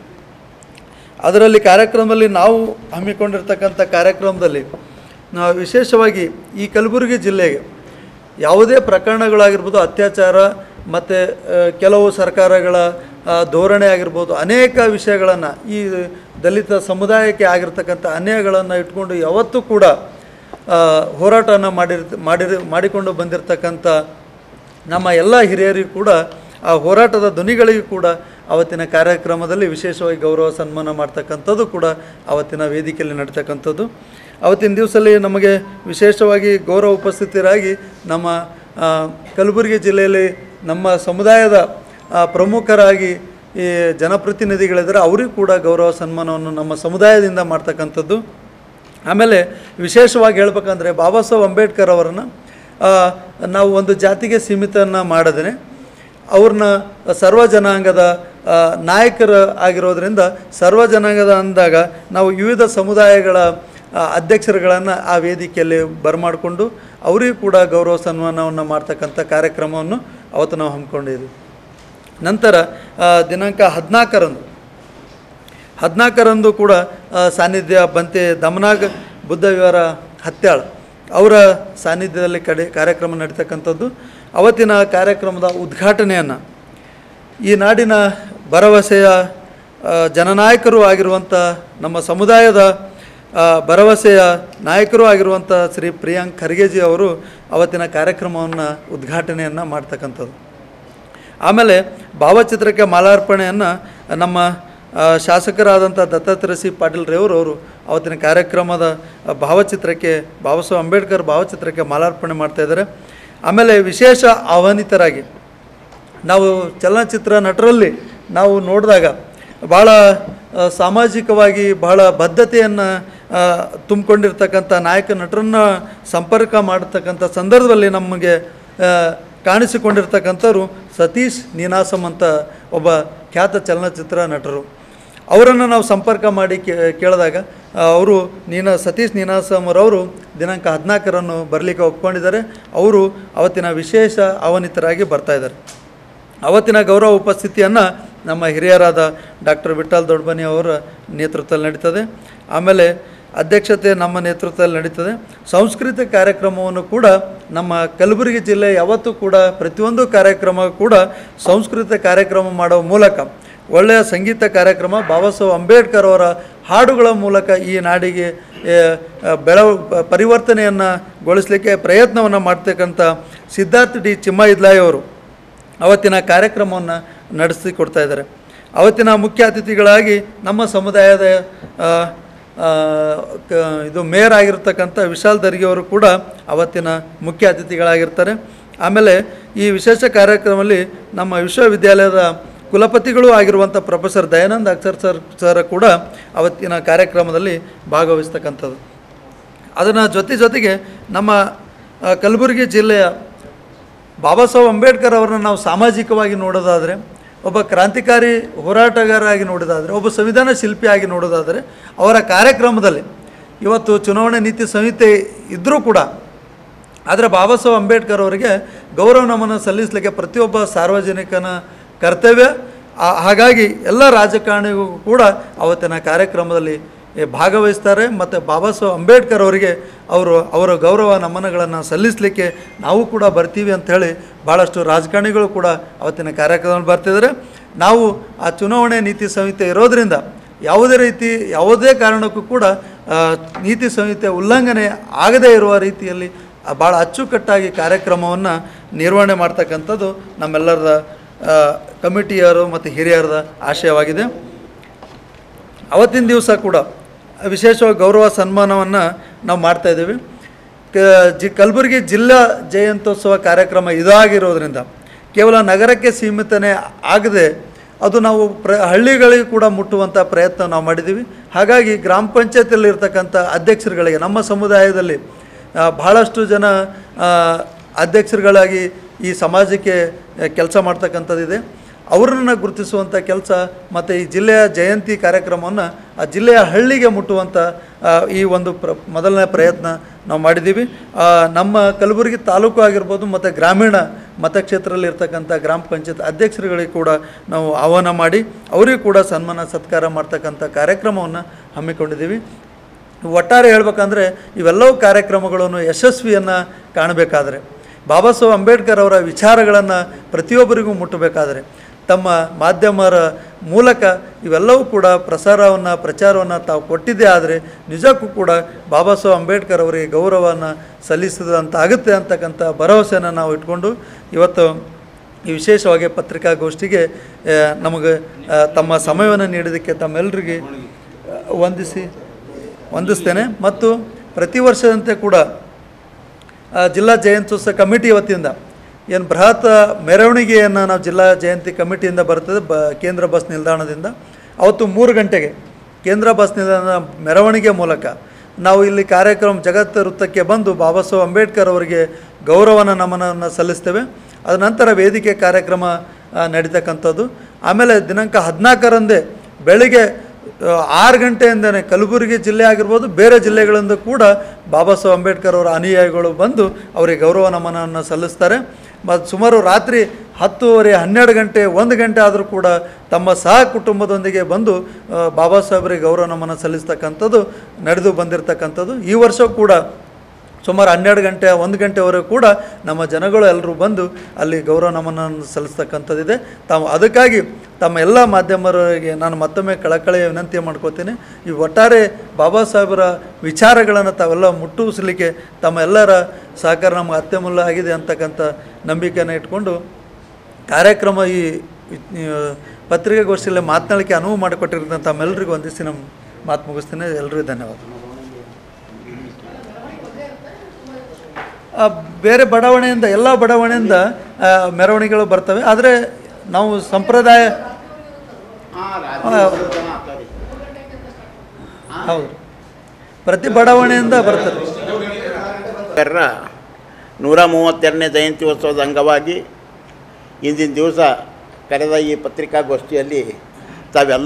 ಅದರಲ್ಲಿ ಕಾರ್ಯಕ್ರಮದಲ್ಲಿ ನಾವು ಹಮ್ಮಿಕೊಂಡಿರ್ತಕ್ಕಂಥ ಕಾರ್ಯಕ್ರಮದಲ್ಲಿ ನಾವು ವಿಶೇಷವಾಗಿ ಈ ಕಲಬುರಗಿ ಜಿಲ್ಲೆಗೆ ಯಾವುದೇ ಪ್ರಕರಣಗಳಾಗಿರ್ಬೋದು ಅತ್ಯಾಚಾರ ಮತ್ತು ಕೆಲವು ಸರ್ಕಾರಗಳ ಆ, ಧೋರಣೆ ಆಗಿರ್ಬೋದು ಅನೇಕ ವಿಷಯಗಳನ್ನು ಈ ದಲಿತ ಸಮುದಾಯಕ್ಕೆ ಆಗಿರ್ತಕ್ಕಂಥ ಅನ್ಯಾಯಗಳನ್ನು ಇಟ್ಕೊಂಡು ಯಾವತ್ತೂ ಕೂಡ ಆ, ಹೋರಾಟವನ್ನು ಮಾಡಿರ್ ಮಾಡಿರ್ ಮಾಡಿಕೊಂಡು ಬಂದಿರತಕ್ಕಂಥ ನಮ್ಮ ಎಲ್ಲ ಹಿರಿಯರಿಗೂ ಕೂಡ ಆ ಹೋರಾಟದ ಧ್ವನಿಗಳಿಗೂ ಕೂಡ ಅವತ್ತಿನ ಕಾರ್ಯಕ್ರಮದಲ್ಲಿ ವಿಶೇಷವಾಗಿ ಗೌರವ ಸನ್ಮಾನ ಮಾಡ್ತಕ್ಕಂಥದ್ದು ಕೂಡ ಅವತ್ತಿನ ವೇದಿಕೆಯಲ್ಲಿ ನಡೀತಕ್ಕಂಥದ್ದು ಅವತ್ತಿನ ದಿವಸದಲ್ಲಿ ನಮಗೆ ವಿಶೇಷವಾಗಿ ಗೌರವ ಉಪಸ್ಥಿತರಾಗಿ ನಮ್ಮ ಆ, ಕಲಬುರಗಿ ಜಿಲ್ಲೆಯಲ್ಲಿ ನಮ್ಮ ಸಮುದಾಯದ ಆ, ಪ್ರಮುಖರಾಗಿ ಈ ಜನಪ್ರತಿನಿಧಿಗಳಿದ್ದಾರೆ ಅವರಿಗೂ ಕೂಡ ಗೌರವ ಸನ್ಮಾನವನ್ನು ನಮ್ಮ ಸಮುದಾಯದಿಂದ ಮಾಡ್ತಕ್ಕಂಥದ್ದು ಆಮೇಲೆ ವಿಶೇಷವಾಗಿ ಹೇಳ್ಬೇಕಂದ್ರೆ ಬಾಬಾ ಸಾಹೇಬ್ ಅಂಬೇಡ್ಕರ್ ಅವರನ್ನು ಆ, ನಾವು ಒಂದು ಜಾತಿಗೆ ಸೀಮಿತನ ಮಾಡದೇ ಅವ್ರನ್ನ ಸರ್ವ ಜನಾಂಗದ ಆ, ನಾಯಕರು ಆಗಿರೋದ್ರಿಂದ ಸರ್ವ ಜನಾಂಗದ ಅಂದಾಗ ನಾವು ವಿವಿಧ ಸಮುದಾಯಗಳ ಆ, ಅಧ್ಯಕ್ಷರುಗಳನ್ನು ಆ ವೇದಿಕೆಯಲ್ಲಿ ಬರಮಾಡಿಕೊಂಡು ಅವರಿಗೂ ಕೂಡ ಗೌರವ ಸನ್ಮಾನವನ್ನು ಮಾಡ್ತಕ್ಕಂಥ ಕಾರ್ಯಕ್ರಮವನ್ನು ಅವತ್ತು ನಾವು ಹಮ್ಮಿಕೊಂಡಿದ್ವಿ ನಂತರ ಆ, ದಿನಾಂಕ ಹದಿನಾಲ್ಕರಂದು ಹದಿನಾಲ್ಕರಂದು ಕೂಡ ಆ, ಸಾನ್ನಿಧ್ಯ ಬಂತೆ ದಮನಾಗ್ ಬುದ್ಧ ವಿಹಾರ ಹತ್ಯಾಳ್ ಅವರ ಸಾನ್ನಿಧ್ಯದಲ್ಲಿ ಕಡೆ ಕಾರ್ಯಕ್ರಮ ನಡೀತಕ್ಕಂಥದ್ದು ಅವತ್ತಿನ ಕಾರ್ಯಕ್ರಮದ ಉದ್ಘಾಟನೆಯನ್ನು ಈ ನಾಡಿನ ಭರವಸೆಯ ಆ, ಜನನಾಯಕರು ಆಗಿರುವಂಥ ನಮ್ಮ ಸಮುದಾಯದ ಆ, ಭರವಸೆಯ ನಾಯಕರು ಆಗಿರುವಂಥ ಶ್ರೀ ಪ್ರಿಯಾಂಕ್ ಖರ್ಗೆಜಿ ಅವರು ಅವತ್ತಿನ ಕಾರ್ಯಕ್ರಮವನ್ನು ಉದ್ಘಾಟನೆಯನ್ನು ಮಾಡ್ತಕ್ಕಂಥದ್ದು ಆಮೇಲೆ ಭಾವಚಿತ್ರಕ್ಕೆ ಮಾಲಾರ್ಪಣೆಯನ್ನು ನಮ್ಮ ಆ, ಶಾಸಕರಾದಂಥ ದತ್ತಾತ್ರೇಯ ಸಿ ಪಾಟೀಲ್ ರೇವ್ರು ಅವರು ಅವತ್ತಿನ ಕಾರ್ಯಕ್ರಮದ ಆ, ಭಾವಚಿತ್ರಕ್ಕೆ ಬಾಬಾ ಸಾಹೇಬ್ ಅಂಬೇಡ್ಕರ್ ಭಾವಚಿತ್ರಕ್ಕೆ ಮಾಲಾರ್ಪಣೆ ಮಾಡ್ತಾಯಿದ್ದಾರೆ ಆಮೇಲೆ ವಿಶೇಷ ಆಹ್ವಾನಿತರಾಗಿ ನಾವು ಚಲನಚಿತ್ರ ನಟರಲ್ಲಿ ನಾವು ನೋಡಿದಾಗ ಭಾಳ ಆ, ಸಾಮಾಜಿಕವಾಗಿ ಬಹಳ ಬದ್ಧತೆಯನ್ನು ತುಂಬಿಕೊಂಡಿರ್ತಕ್ಕಂಥ ನಾಯಕ ನಟರನ್ನು ಸಂಪರ್ಕ ಮಾಡತಕ್ಕಂಥ ಸಂದರ್ಭದಲ್ಲಿ ನಮಗೆ ಆ, ಕಾಣಿಸಿಕೊಂಡಿರ್ತಕ್ಕಂಥವ್ರು ಸತೀಶ್ ನೀನಾಸಂ ಅಂತ ಒಬ್ಬ ಖ್ಯಾತ ಚಲನಚಿತ್ರ ನಟರು ಅವರನ್ನು ನಾವು ಸಂಪರ್ಕ ಮಾಡಿ ಕೇ ಕೇಳಿದಾಗ ಅವರು ನೀನ ಸತೀಶ್ ನೀನಾಸಂರವರು ದಿನಾಂಕ ಹದಿನಾಲ್ಕರನ್ನು ಬರಲಿಕ್ಕೆ ಒಪ್ಕೊಂಡಿದ್ದಾರೆ ಅವರು ಅವತ್ತಿನ ವಿಶೇಷ ಆಹ್ವಾನಿತರಾಗಿ ಬರ್ತಾ ಇದ್ದಾರೆ ಅವತ್ತಿನ ಗೌರವ ಉಪಸ್ಥಿತಿಯನ್ನು ನಮ್ಮ ಹಿರಿಯರಾದ ಡಾಕ್ಟರ್ ವಿಠಲ್ ದೊಡ್ಬನಿ ಅವರ ನೇತೃತ್ವದಲ್ಲಿ ನಡೀತದೆ ಆಮೇಲೆ ಅಧ್ಯಕ್ಷತೆ ನಮ್ಮ ನೇತೃತ್ವದಲ್ಲಿ ನಡೀತದೆ ಸಾಂಸ್ಕೃತಿಕ ಕಾರ್ಯಕ್ರಮವನ್ನು ಕೂಡ ನಮ್ಮ ಕಲಬುರಗಿ ಜಿಲ್ಲೆ ಯಾವತ್ತೂ ಕೂಡ ಪ್ರತಿಯೊಂದು ಕಾರ್ಯಕ್ರಮ ಕೂಡ ಸಾಂಸ್ಕೃತಿಕ ಕಾರ್ಯಕ್ರಮ ಮಾಡುವ ಮೂಲಕ ಒಳ್ಳೆಯ ಸಂಗೀತ ಕಾರ್ಯಕ್ರಮ ಬಾಬಾ ಸಾಹೇಬ್ ಅಂಬೇಡ್ಕರ್ ಅವರ ಹಾಡುಗಳ ಮೂಲಕ ಈ ನಾಡಿಗೆ ಏ, ಬೆಳವ ಪರಿವರ್ತನೆಯನ್ನು ಗೊಳಿಸಲಿಕ್ಕೆ ಪ್ರಯತ್ನವನ್ನು ಮಾಡ್ತಕ್ಕಂಥ ಸಿದ್ಧಾರ್ಥ್ ಡಿ ಚಿಮ್ಮಇದ್ಲಾಯಿ ಅವರು ಅವತ್ತಿನ ಕಾರ್ಯಕ್ರಮವನ್ನು ನಡೆಸಿ ಕೊಡ್ತಾ ಇದ್ದಾರೆ ಅವತ್ತಿನ ಮುಖ್ಯ ಅತಿಥಿಗಳಾಗಿ ನಮ್ಮ ಸಮುದಾಯದ ಆ, ಆ, ಕ- ಇದು ಮೇಯರ್ ಆಗಿರ್ತಕ್ಕಂಥ ವಿಶಾಲ್ ದರ್ಗಿ ಅವರು ಕೂಡ ಅವತ್ತಿನ ಮುಖ್ಯ ಅತಿಥಿಗಳಾಗಿರ್ತಾರೆ ಆಮೇಲೆ ಈ ವಿಶೇಷ ಕಾರ್ಯಕ್ರಮದಲ್ಲಿ ನಮ್ಮ ವಿಶ್ವವಿದ್ಯಾಲಯದ ಕುಲಪತಿಗಳು ಆಗಿರುವಂಥ professor Dayanand Akshar sir sir ಕೂಡ ಅವತ್ತಿನ ಕಾರ್ಯಕ್ರಮದಲ್ಲಿ ಭಾಗವಹಿಸ್ತಕ್ಕಂಥದ್ದು ಅದನ್ನು ಜೊತೆ ಜೊತೆಗೆ ನಮ್ಮ ಆ, ಕಲಬುರಗಿ ಜಿಲ್ಲೆಯ ಬಾಬಾ ಸಾಹೇಬ್ ಅಂಬೇಡ್ಕರ್ ಅವರನ್ನ ನಾವು ಸಾಮಾಜಿಕವಾಗಿ ನೋಡೋದಾದರೆ ಒಬ್ಬ ಕ್ರಾಂತಿಕಾರಿ ಹೋರಾಟಗಾರರಾಗಿ ನೋಡೋದಾದರೆ ಒಬ್ಬ ಸಂವಿಧಾನ ಶಿಲ್ಪಿಯಾಗಿ ನೋಡೋದಾದರೆ ಅವರ ಕಾರ್ಯಕ್ರಮದಲ್ಲಿ ಇವತ್ತು ಚುನಾವಣೆ ನೀತಿ ಸಂಹಿತೆ ಇದ್ದರೂ ಕೂಡ ಆದರೆ ಬಾಬಾ ಸಾಹೇಬ್ ಅಂಬೇಡ್ಕರ್ ಅವರಿಗೆ ಗೌರವ ನಮನ ಸಲ್ಲಿಸಲಿಕ್ಕೆ ಪ್ರತಿಯೊಬ್ಬ ಸಾರ್ವಜನಿಕನ ಕರ್ತವ್ಯ ಆ- ಹಾಗಾಗಿ ಎಲ್ಲ ರಾಜಕಾರಣಿಗೂ ಕೂಡ ಅವತ್ತಿನ ಕಾರ್ಯಕ್ರಮದಲ್ಲಿ ಏ, ಭಾಗವಹಿಸ್ತಾರೆ ಮತ್ತು ಬಾಬಾ ಸಾಹೇಬ್ ಅಂಬೇಡ್ಕರ್ ಅವರಿಗೆ ಅವರು ಅವರ ಗೌರವ ನಮನಗಳನ್ನು ಸಲ್ಲಿಸಲಿಕ್ಕೆ ನಾವು ಕೂಡ ಬರ್ತೀವಿ ಅಂಥೇಳಿ ಭಾಳಷ್ಟು ರಾಜಕಾರಣಿಗಳು ಕೂಡ ಅವತ್ತಿನ ಕಾರ್ಯಕ್ರಮದಲ್ಲಿ ಬರ್ತಿದ್ದಾರೆ ನಾವು ಆ ಚುನಾವಣೆ ನೀತಿ ಸಂಹಿತೆ ಇರೋದರಿಂದ ಯಾವುದೇ ರೀತಿ ಯಾವುದೇ ಕಾರಣಕ್ಕೂ ಕೂಡ ಆ, ನೀತಿ ಸಂಹಿತೆ ಉಲ್ಲಂಘನೆ ಆಗದೇ ಇರುವ ರೀತಿಯಲ್ಲಿ ಭಾಳ ಅಚ್ಚುಕಟ್ಟಾಗಿ ಕಾರ್ಯಕ್ರಮವನ್ನು ನಿರ್ವಹಣೆ ಮಾಡ್ತಕ್ಕಂಥದ್ದು ನಮ್ಮೆಲ್ಲರದ ಆ, ಕಮಿಟಿಯರು ಮತ್ತು ಹಿರಿಯರದ ಆಶಯವಾಗಿದೆ ಅವತ್ತಿನ ದಿವಸ ಕೂಡ ವಿಶೇಷವಾಗಿ ಗೌರವ ಸನ್ಮಾನವನ್ನು ನಾವು ಮಾಡ್ತಾಯಿದ್ದೀವಿ ಕ ಜಿ ಕಲಬುರಗಿ ಜಿಲ್ಲಾ ಜಯಂತ್ಯೋತ್ಸವ ಕಾರ್ಯಕ್ರಮ ಇದಾಗಿರೋದ್ರಿಂದ ಕೇವಲ ನಗರಕ್ಕೆ ಸೀಮಿತನೇ ಆಗದೆ ಅದು ನಾವು ಪ್ರ ಹಳ್ಳಿಗಳಿಗೆ ಕೂಡ ಮುಟ್ಟುವಂಥ ಪ್ರಯತ್ನ ನಾವು ಮಾಡಿದ್ದೀವಿ ಹಾಗಾಗಿ ಗ್ರಾಮ ಪಂಚಾಯತಿಯಲ್ಲಿ ಇರ್ತಕ್ಕಂಥ ಅಧ್ಯಕ್ಷರುಗಳಿಗೆ ನಮ್ಮ ಸಮುದಾಯದಲ್ಲಿ ಆ, ಬಹಳಷ್ಟು ಜನ ಆ, ಅಧ್ಯಕ್ಷರುಗಳಾಗಿ ಈ ಸಮಾಜಕ್ಕೆ ಕೆಲಸ ಮಾಡ್ತಕ್ಕಂಥದ್ದಿದೆ ಅವರನ್ನು ಗುರುತಿಸುವಂಥ ಕೆಲಸ ಮತ್ತು ಈ ಜಿಲ್ಲೆಯ ಜಯಂತಿ ಕಾರ್ಯಕ್ರಮವನ್ನು ಆ ಜಿಲ್ಲೆಯ ಹಳ್ಳಿಗೆ ಮುಟ್ಟುವಂಥ ಆ, ಈ ಒಂದು ಪ್ರ ಮೊದಲನೇ ಪ್ರಯತ್ನ ನಾವು ಮಾಡಿದ್ದೀವಿ ಆ, ನಮ್ಮ ಕಲಬುರಗಿ ತಾಲೂಕು ಆಗಿರ್ಬೋದು ಮತ್ತು ಗ್ರಾಮೀಣ ಮತಕ್ಷೇತ್ರದಲ್ಲಿ ಇರ್ತಕ್ಕಂಥ ಗ್ರಾಮ ಪಂಚಾಯತ್ ಅಧ್ಯಕ್ಷರುಗಳಿಗೆ ಕೂಡ ನಾವು ಆಹ್ವಾನ ಮಾಡಿ ಅವರಿಗೂ ಕೂಡ ಸನ್ಮಾನ ಸತ್ಕಾರ ಮಾಡ್ತಕ್ಕಂಥ ಕಾರ್ಯಕ್ರಮವನ್ನು ಹಮ್ಮಿಕೊಂಡಿದ್ದೀವಿ ಒಟ್ಟಾರೆ ಹೇಳ್ಬೇಕಂದ್ರೆ ಇವೆಲ್ಲವೂ ಕಾರ್ಯಕ್ರಮಗಳನ್ನು ಯಶಸ್ವಿಯನ್ನು ಕಾಣಬೇಕಾದರೆ ಬಾಬಾ ಸಾಹೇಬ್ ಅಂಬೇಡ್ಕರ್ ಅವರ ವಿಚಾರಗಳನ್ನು ಪ್ರತಿಯೊಬ್ಬರಿಗೂ ಮುಟ್ಟಬೇಕಾದರೆ ತಮ್ಮ ಮಾಧ್ಯಮರ ಮೂಲಕ ಇವೆಲ್ಲವೂ ಕೂಡ ಪ್ರಸಾರವನ್ನು ಪ್ರಚಾರವನ್ನು ತಾವು ಕೊಟ್ಟಿದ್ದೇ ಆದರೆ ನಿಜಕ್ಕೂ ಕೂಡ ಬಾಬಾ ಸಾಹೇಬ್ ಅಂಬೇಡ್ಕರ್ ಅವರಿಗೆ ಗೌರವವನ್ನು ಸಲ್ಲಿಸಿದಂತ ಆಗುತ್ತೆ ಅಂತಕ್ಕಂಥ ಭರವಸೆಯನ್ನು ನಾವು ಇಟ್ಕೊಂಡು ಇವತ್ತು ಈ ವಿಶೇಷವಾಗಿ ಪತ್ರಿಕಾಗೋಷ್ಠಿಗೆ ಆ, ನಮಗೆ ಆ, ತಮ್ಮ ಸಮಯವನ್ನು ನೀಡಿದ್ದಕ್ಕೆ ತಮ್ಮೆಲ್ಲರಿಗೆ ಆ, ವಂದಿಸಿ ವಂದಿಸ್ತೇನೆ ಮತ್ತು ಪ್ರತಿ ವರ್ಷದಂತೆ ಕೂಡ ಆ, ಜಿಲ್ಲಾ ಜಯಂತ್ಯೋತ್ಸವ ಕಮಿಟಿ ವತಿಯಿಂದ ಏನು ಬೃಹತ್ ಮೆರವಣಿಗೆಯನ್ನು ನಾವು ಜಿಲ್ಲಾ ಜಯಂತಿ ಕಮಿಟಿಯಿಂದ ಬರ್ತದೆ ಬ ಕೇಂದ್ರ ಬಸ್ ನಿಲ್ದಾಣದಿಂದ ಅವತ್ತು ಮೂರು ಗಂಟೆಗೆ ಕೇಂದ್ರ ಬಸ್ ನಿಲ್ದಾಣ ಮೆರವಣಿಗೆ ಮೂಲಕ ನಾವು ಇಲ್ಲಿ ಕಾರ್ಯಕ್ರಮ ಜಗತ್ ವೃತ್ತಕ್ಕೆ ಬಂದು ಬಾಬಾ ಸಾಹೇಬ್ ಅಂಬೇಡ್ಕರ್ ಅವರಿಗೆ ಗೌರವನ ನಮನವನ್ನು ಸಲ್ಲಿಸ್ತೇವೆ ಅದ ನಂತರ ವೇದಿಕೆ ಕಾರ್ಯಕ್ರಮ ಆ, ನಡೀತಕ್ಕಂಥದ್ದು ಆಮೇಲೆ ದಿನಾಂಕ ಹದಿನಾಲ್ಕರಂದೇ ಬೆಳಿಗ್ಗೆ ಆ, ಆರು ಗಂಟೆಯಿಂದನೇ ಕಲಬುರಗಿ ಜಿಲ್ಲೆ ಆಗಿರ್ಬೋದು ಬೇರೆ ಜಿಲ್ಲೆಗಳಿಂದ ಕೂಡ ಬಾಬಾ ಸಾಹೇಬ್ ಅಂಬೇಡ್ಕರ್ ಅವರ ಅನುಯಾಯಿಗಳು ಬಂದು ಅವರಿಗೆ ಗೌರವ ನಮನವನ್ನು ಸಲ್ಲಿಸ್ತಾರೆ ಮತ್ತು ಸುಮಾರು ರಾತ್ರಿ ಹತ್ತುವರೆ ಹನ್ನೆರಡು ಗಂಟೆ ಒಂದು ಗಂಟೆ ಆದರೂ ಕೂಡ ತಮ್ಮ ಸಹ ಕುಟುಂಬದೊಂದಿಗೆ ಬಂದು ಆ, ಬಾಬಾ ಸಾಹೇಬರಿಗೆ ಗೌರವ ನಮನ ಸಲ್ಲಿಸ್ತಕ್ಕಂಥದ್ದು ನಡೆದು ಬಂದಿರತಕ್ಕಂಥದ್ದು ಈ ವರ್ಷ ಕೂಡ ಸುಮಾರು ಹನ್ನೆರಡು ಗಂಟೆ ಒಂದು ಗಂಟೆವರೆಗೂ ಕೂಡ ನಮ್ಮ ಜನಗಳು ಎಲ್ಲರೂ ಬಂದು ಅಲ್ಲಿ ಗೌರವ ನಮನವನ್ನು ಸಲ್ಲಿಸ್ತಕ್ಕಂಥದ್ದಿದೆ ತಾವು ಅದಕ್ಕಾಗಿ ತಮ್ಮ ಎಲ್ಲ ಮಾಧ್ಯಮರಿಗೆ ನಾನು ಮತ್ತೊಮ್ಮೆ ಕಳಕಳಿಯ ವಿನಂತಿ ಮಾಡ್ಕೋತೀನಿ ಈ ಒಟ್ಟಾರೆ ಬಾಬಾ ಸಾಹೇಬರ ವಿಚಾರಗಳನ್ನು ತಾವೆಲ್ಲ ಮುಟ್ಟುಸಲಿಕ್ಕೆ ತಮ್ಮ ಎಲ್ಲರ ಸಹಕಾರ ನಮಗೆ ಅತ್ಯಮೂಲ್ಯ ಆಗಿದೆ ಅಂತಕ್ಕಂಥ ನಂಬಿಕೆಯನ್ನು ಇಟ್ಕೊಂಡು ಕಾರ್ಯಕ್ರಮ ಈ ಈ ಪತ್ರಿಕಾಗೋಷ್ಠಿಯಲ್ಲಿ ಮಾತನಾಡಲಿಕ್ಕೆ ಅನುವು ಮಾಡಿಕೊಟ್ಟಿರ್ತಂಥ ತಮ್ಮೆಲ್ಲರಿಗೂ ಒಂದಿಸಿ ನಮ್ಮ ಮಾತು ಮುಗಿಸ್ತೀನಿ ಎಲ್ರಿಗೂ ಧನ್ಯವಾದ ಆ, ಬೇರೆ ಬಡಾವಣೆಯಿಂದ ಎಲ್ಲ ಬಡಾವಣೆಯಿಂದ ಆ, ಮೆರವಣಿಗೆಗಳು ಬರ್ತವೆ ಆದರೆ ನಾವು ಸಂಪ್ರದಾಯ ಹೌದು ಪ್ರತಿ ಬಡಾವಣೆಯಿಂದ ಬರ್ತಾರೆ ಕರ್ರ ನೂರ ಮೂವತ್ತೆರಡನೇ ಜಯಂತಿ ಉತ್ಸವದ ಅಂಗವಾಗಿ ಇಂದಿನ ದಿವಸ ಕರೆದ ಈ ಪತ್ರಿಕಾಗೋಷ್ಠಿಯಲ್ಲಿ ತಾವೆಲ್ಲ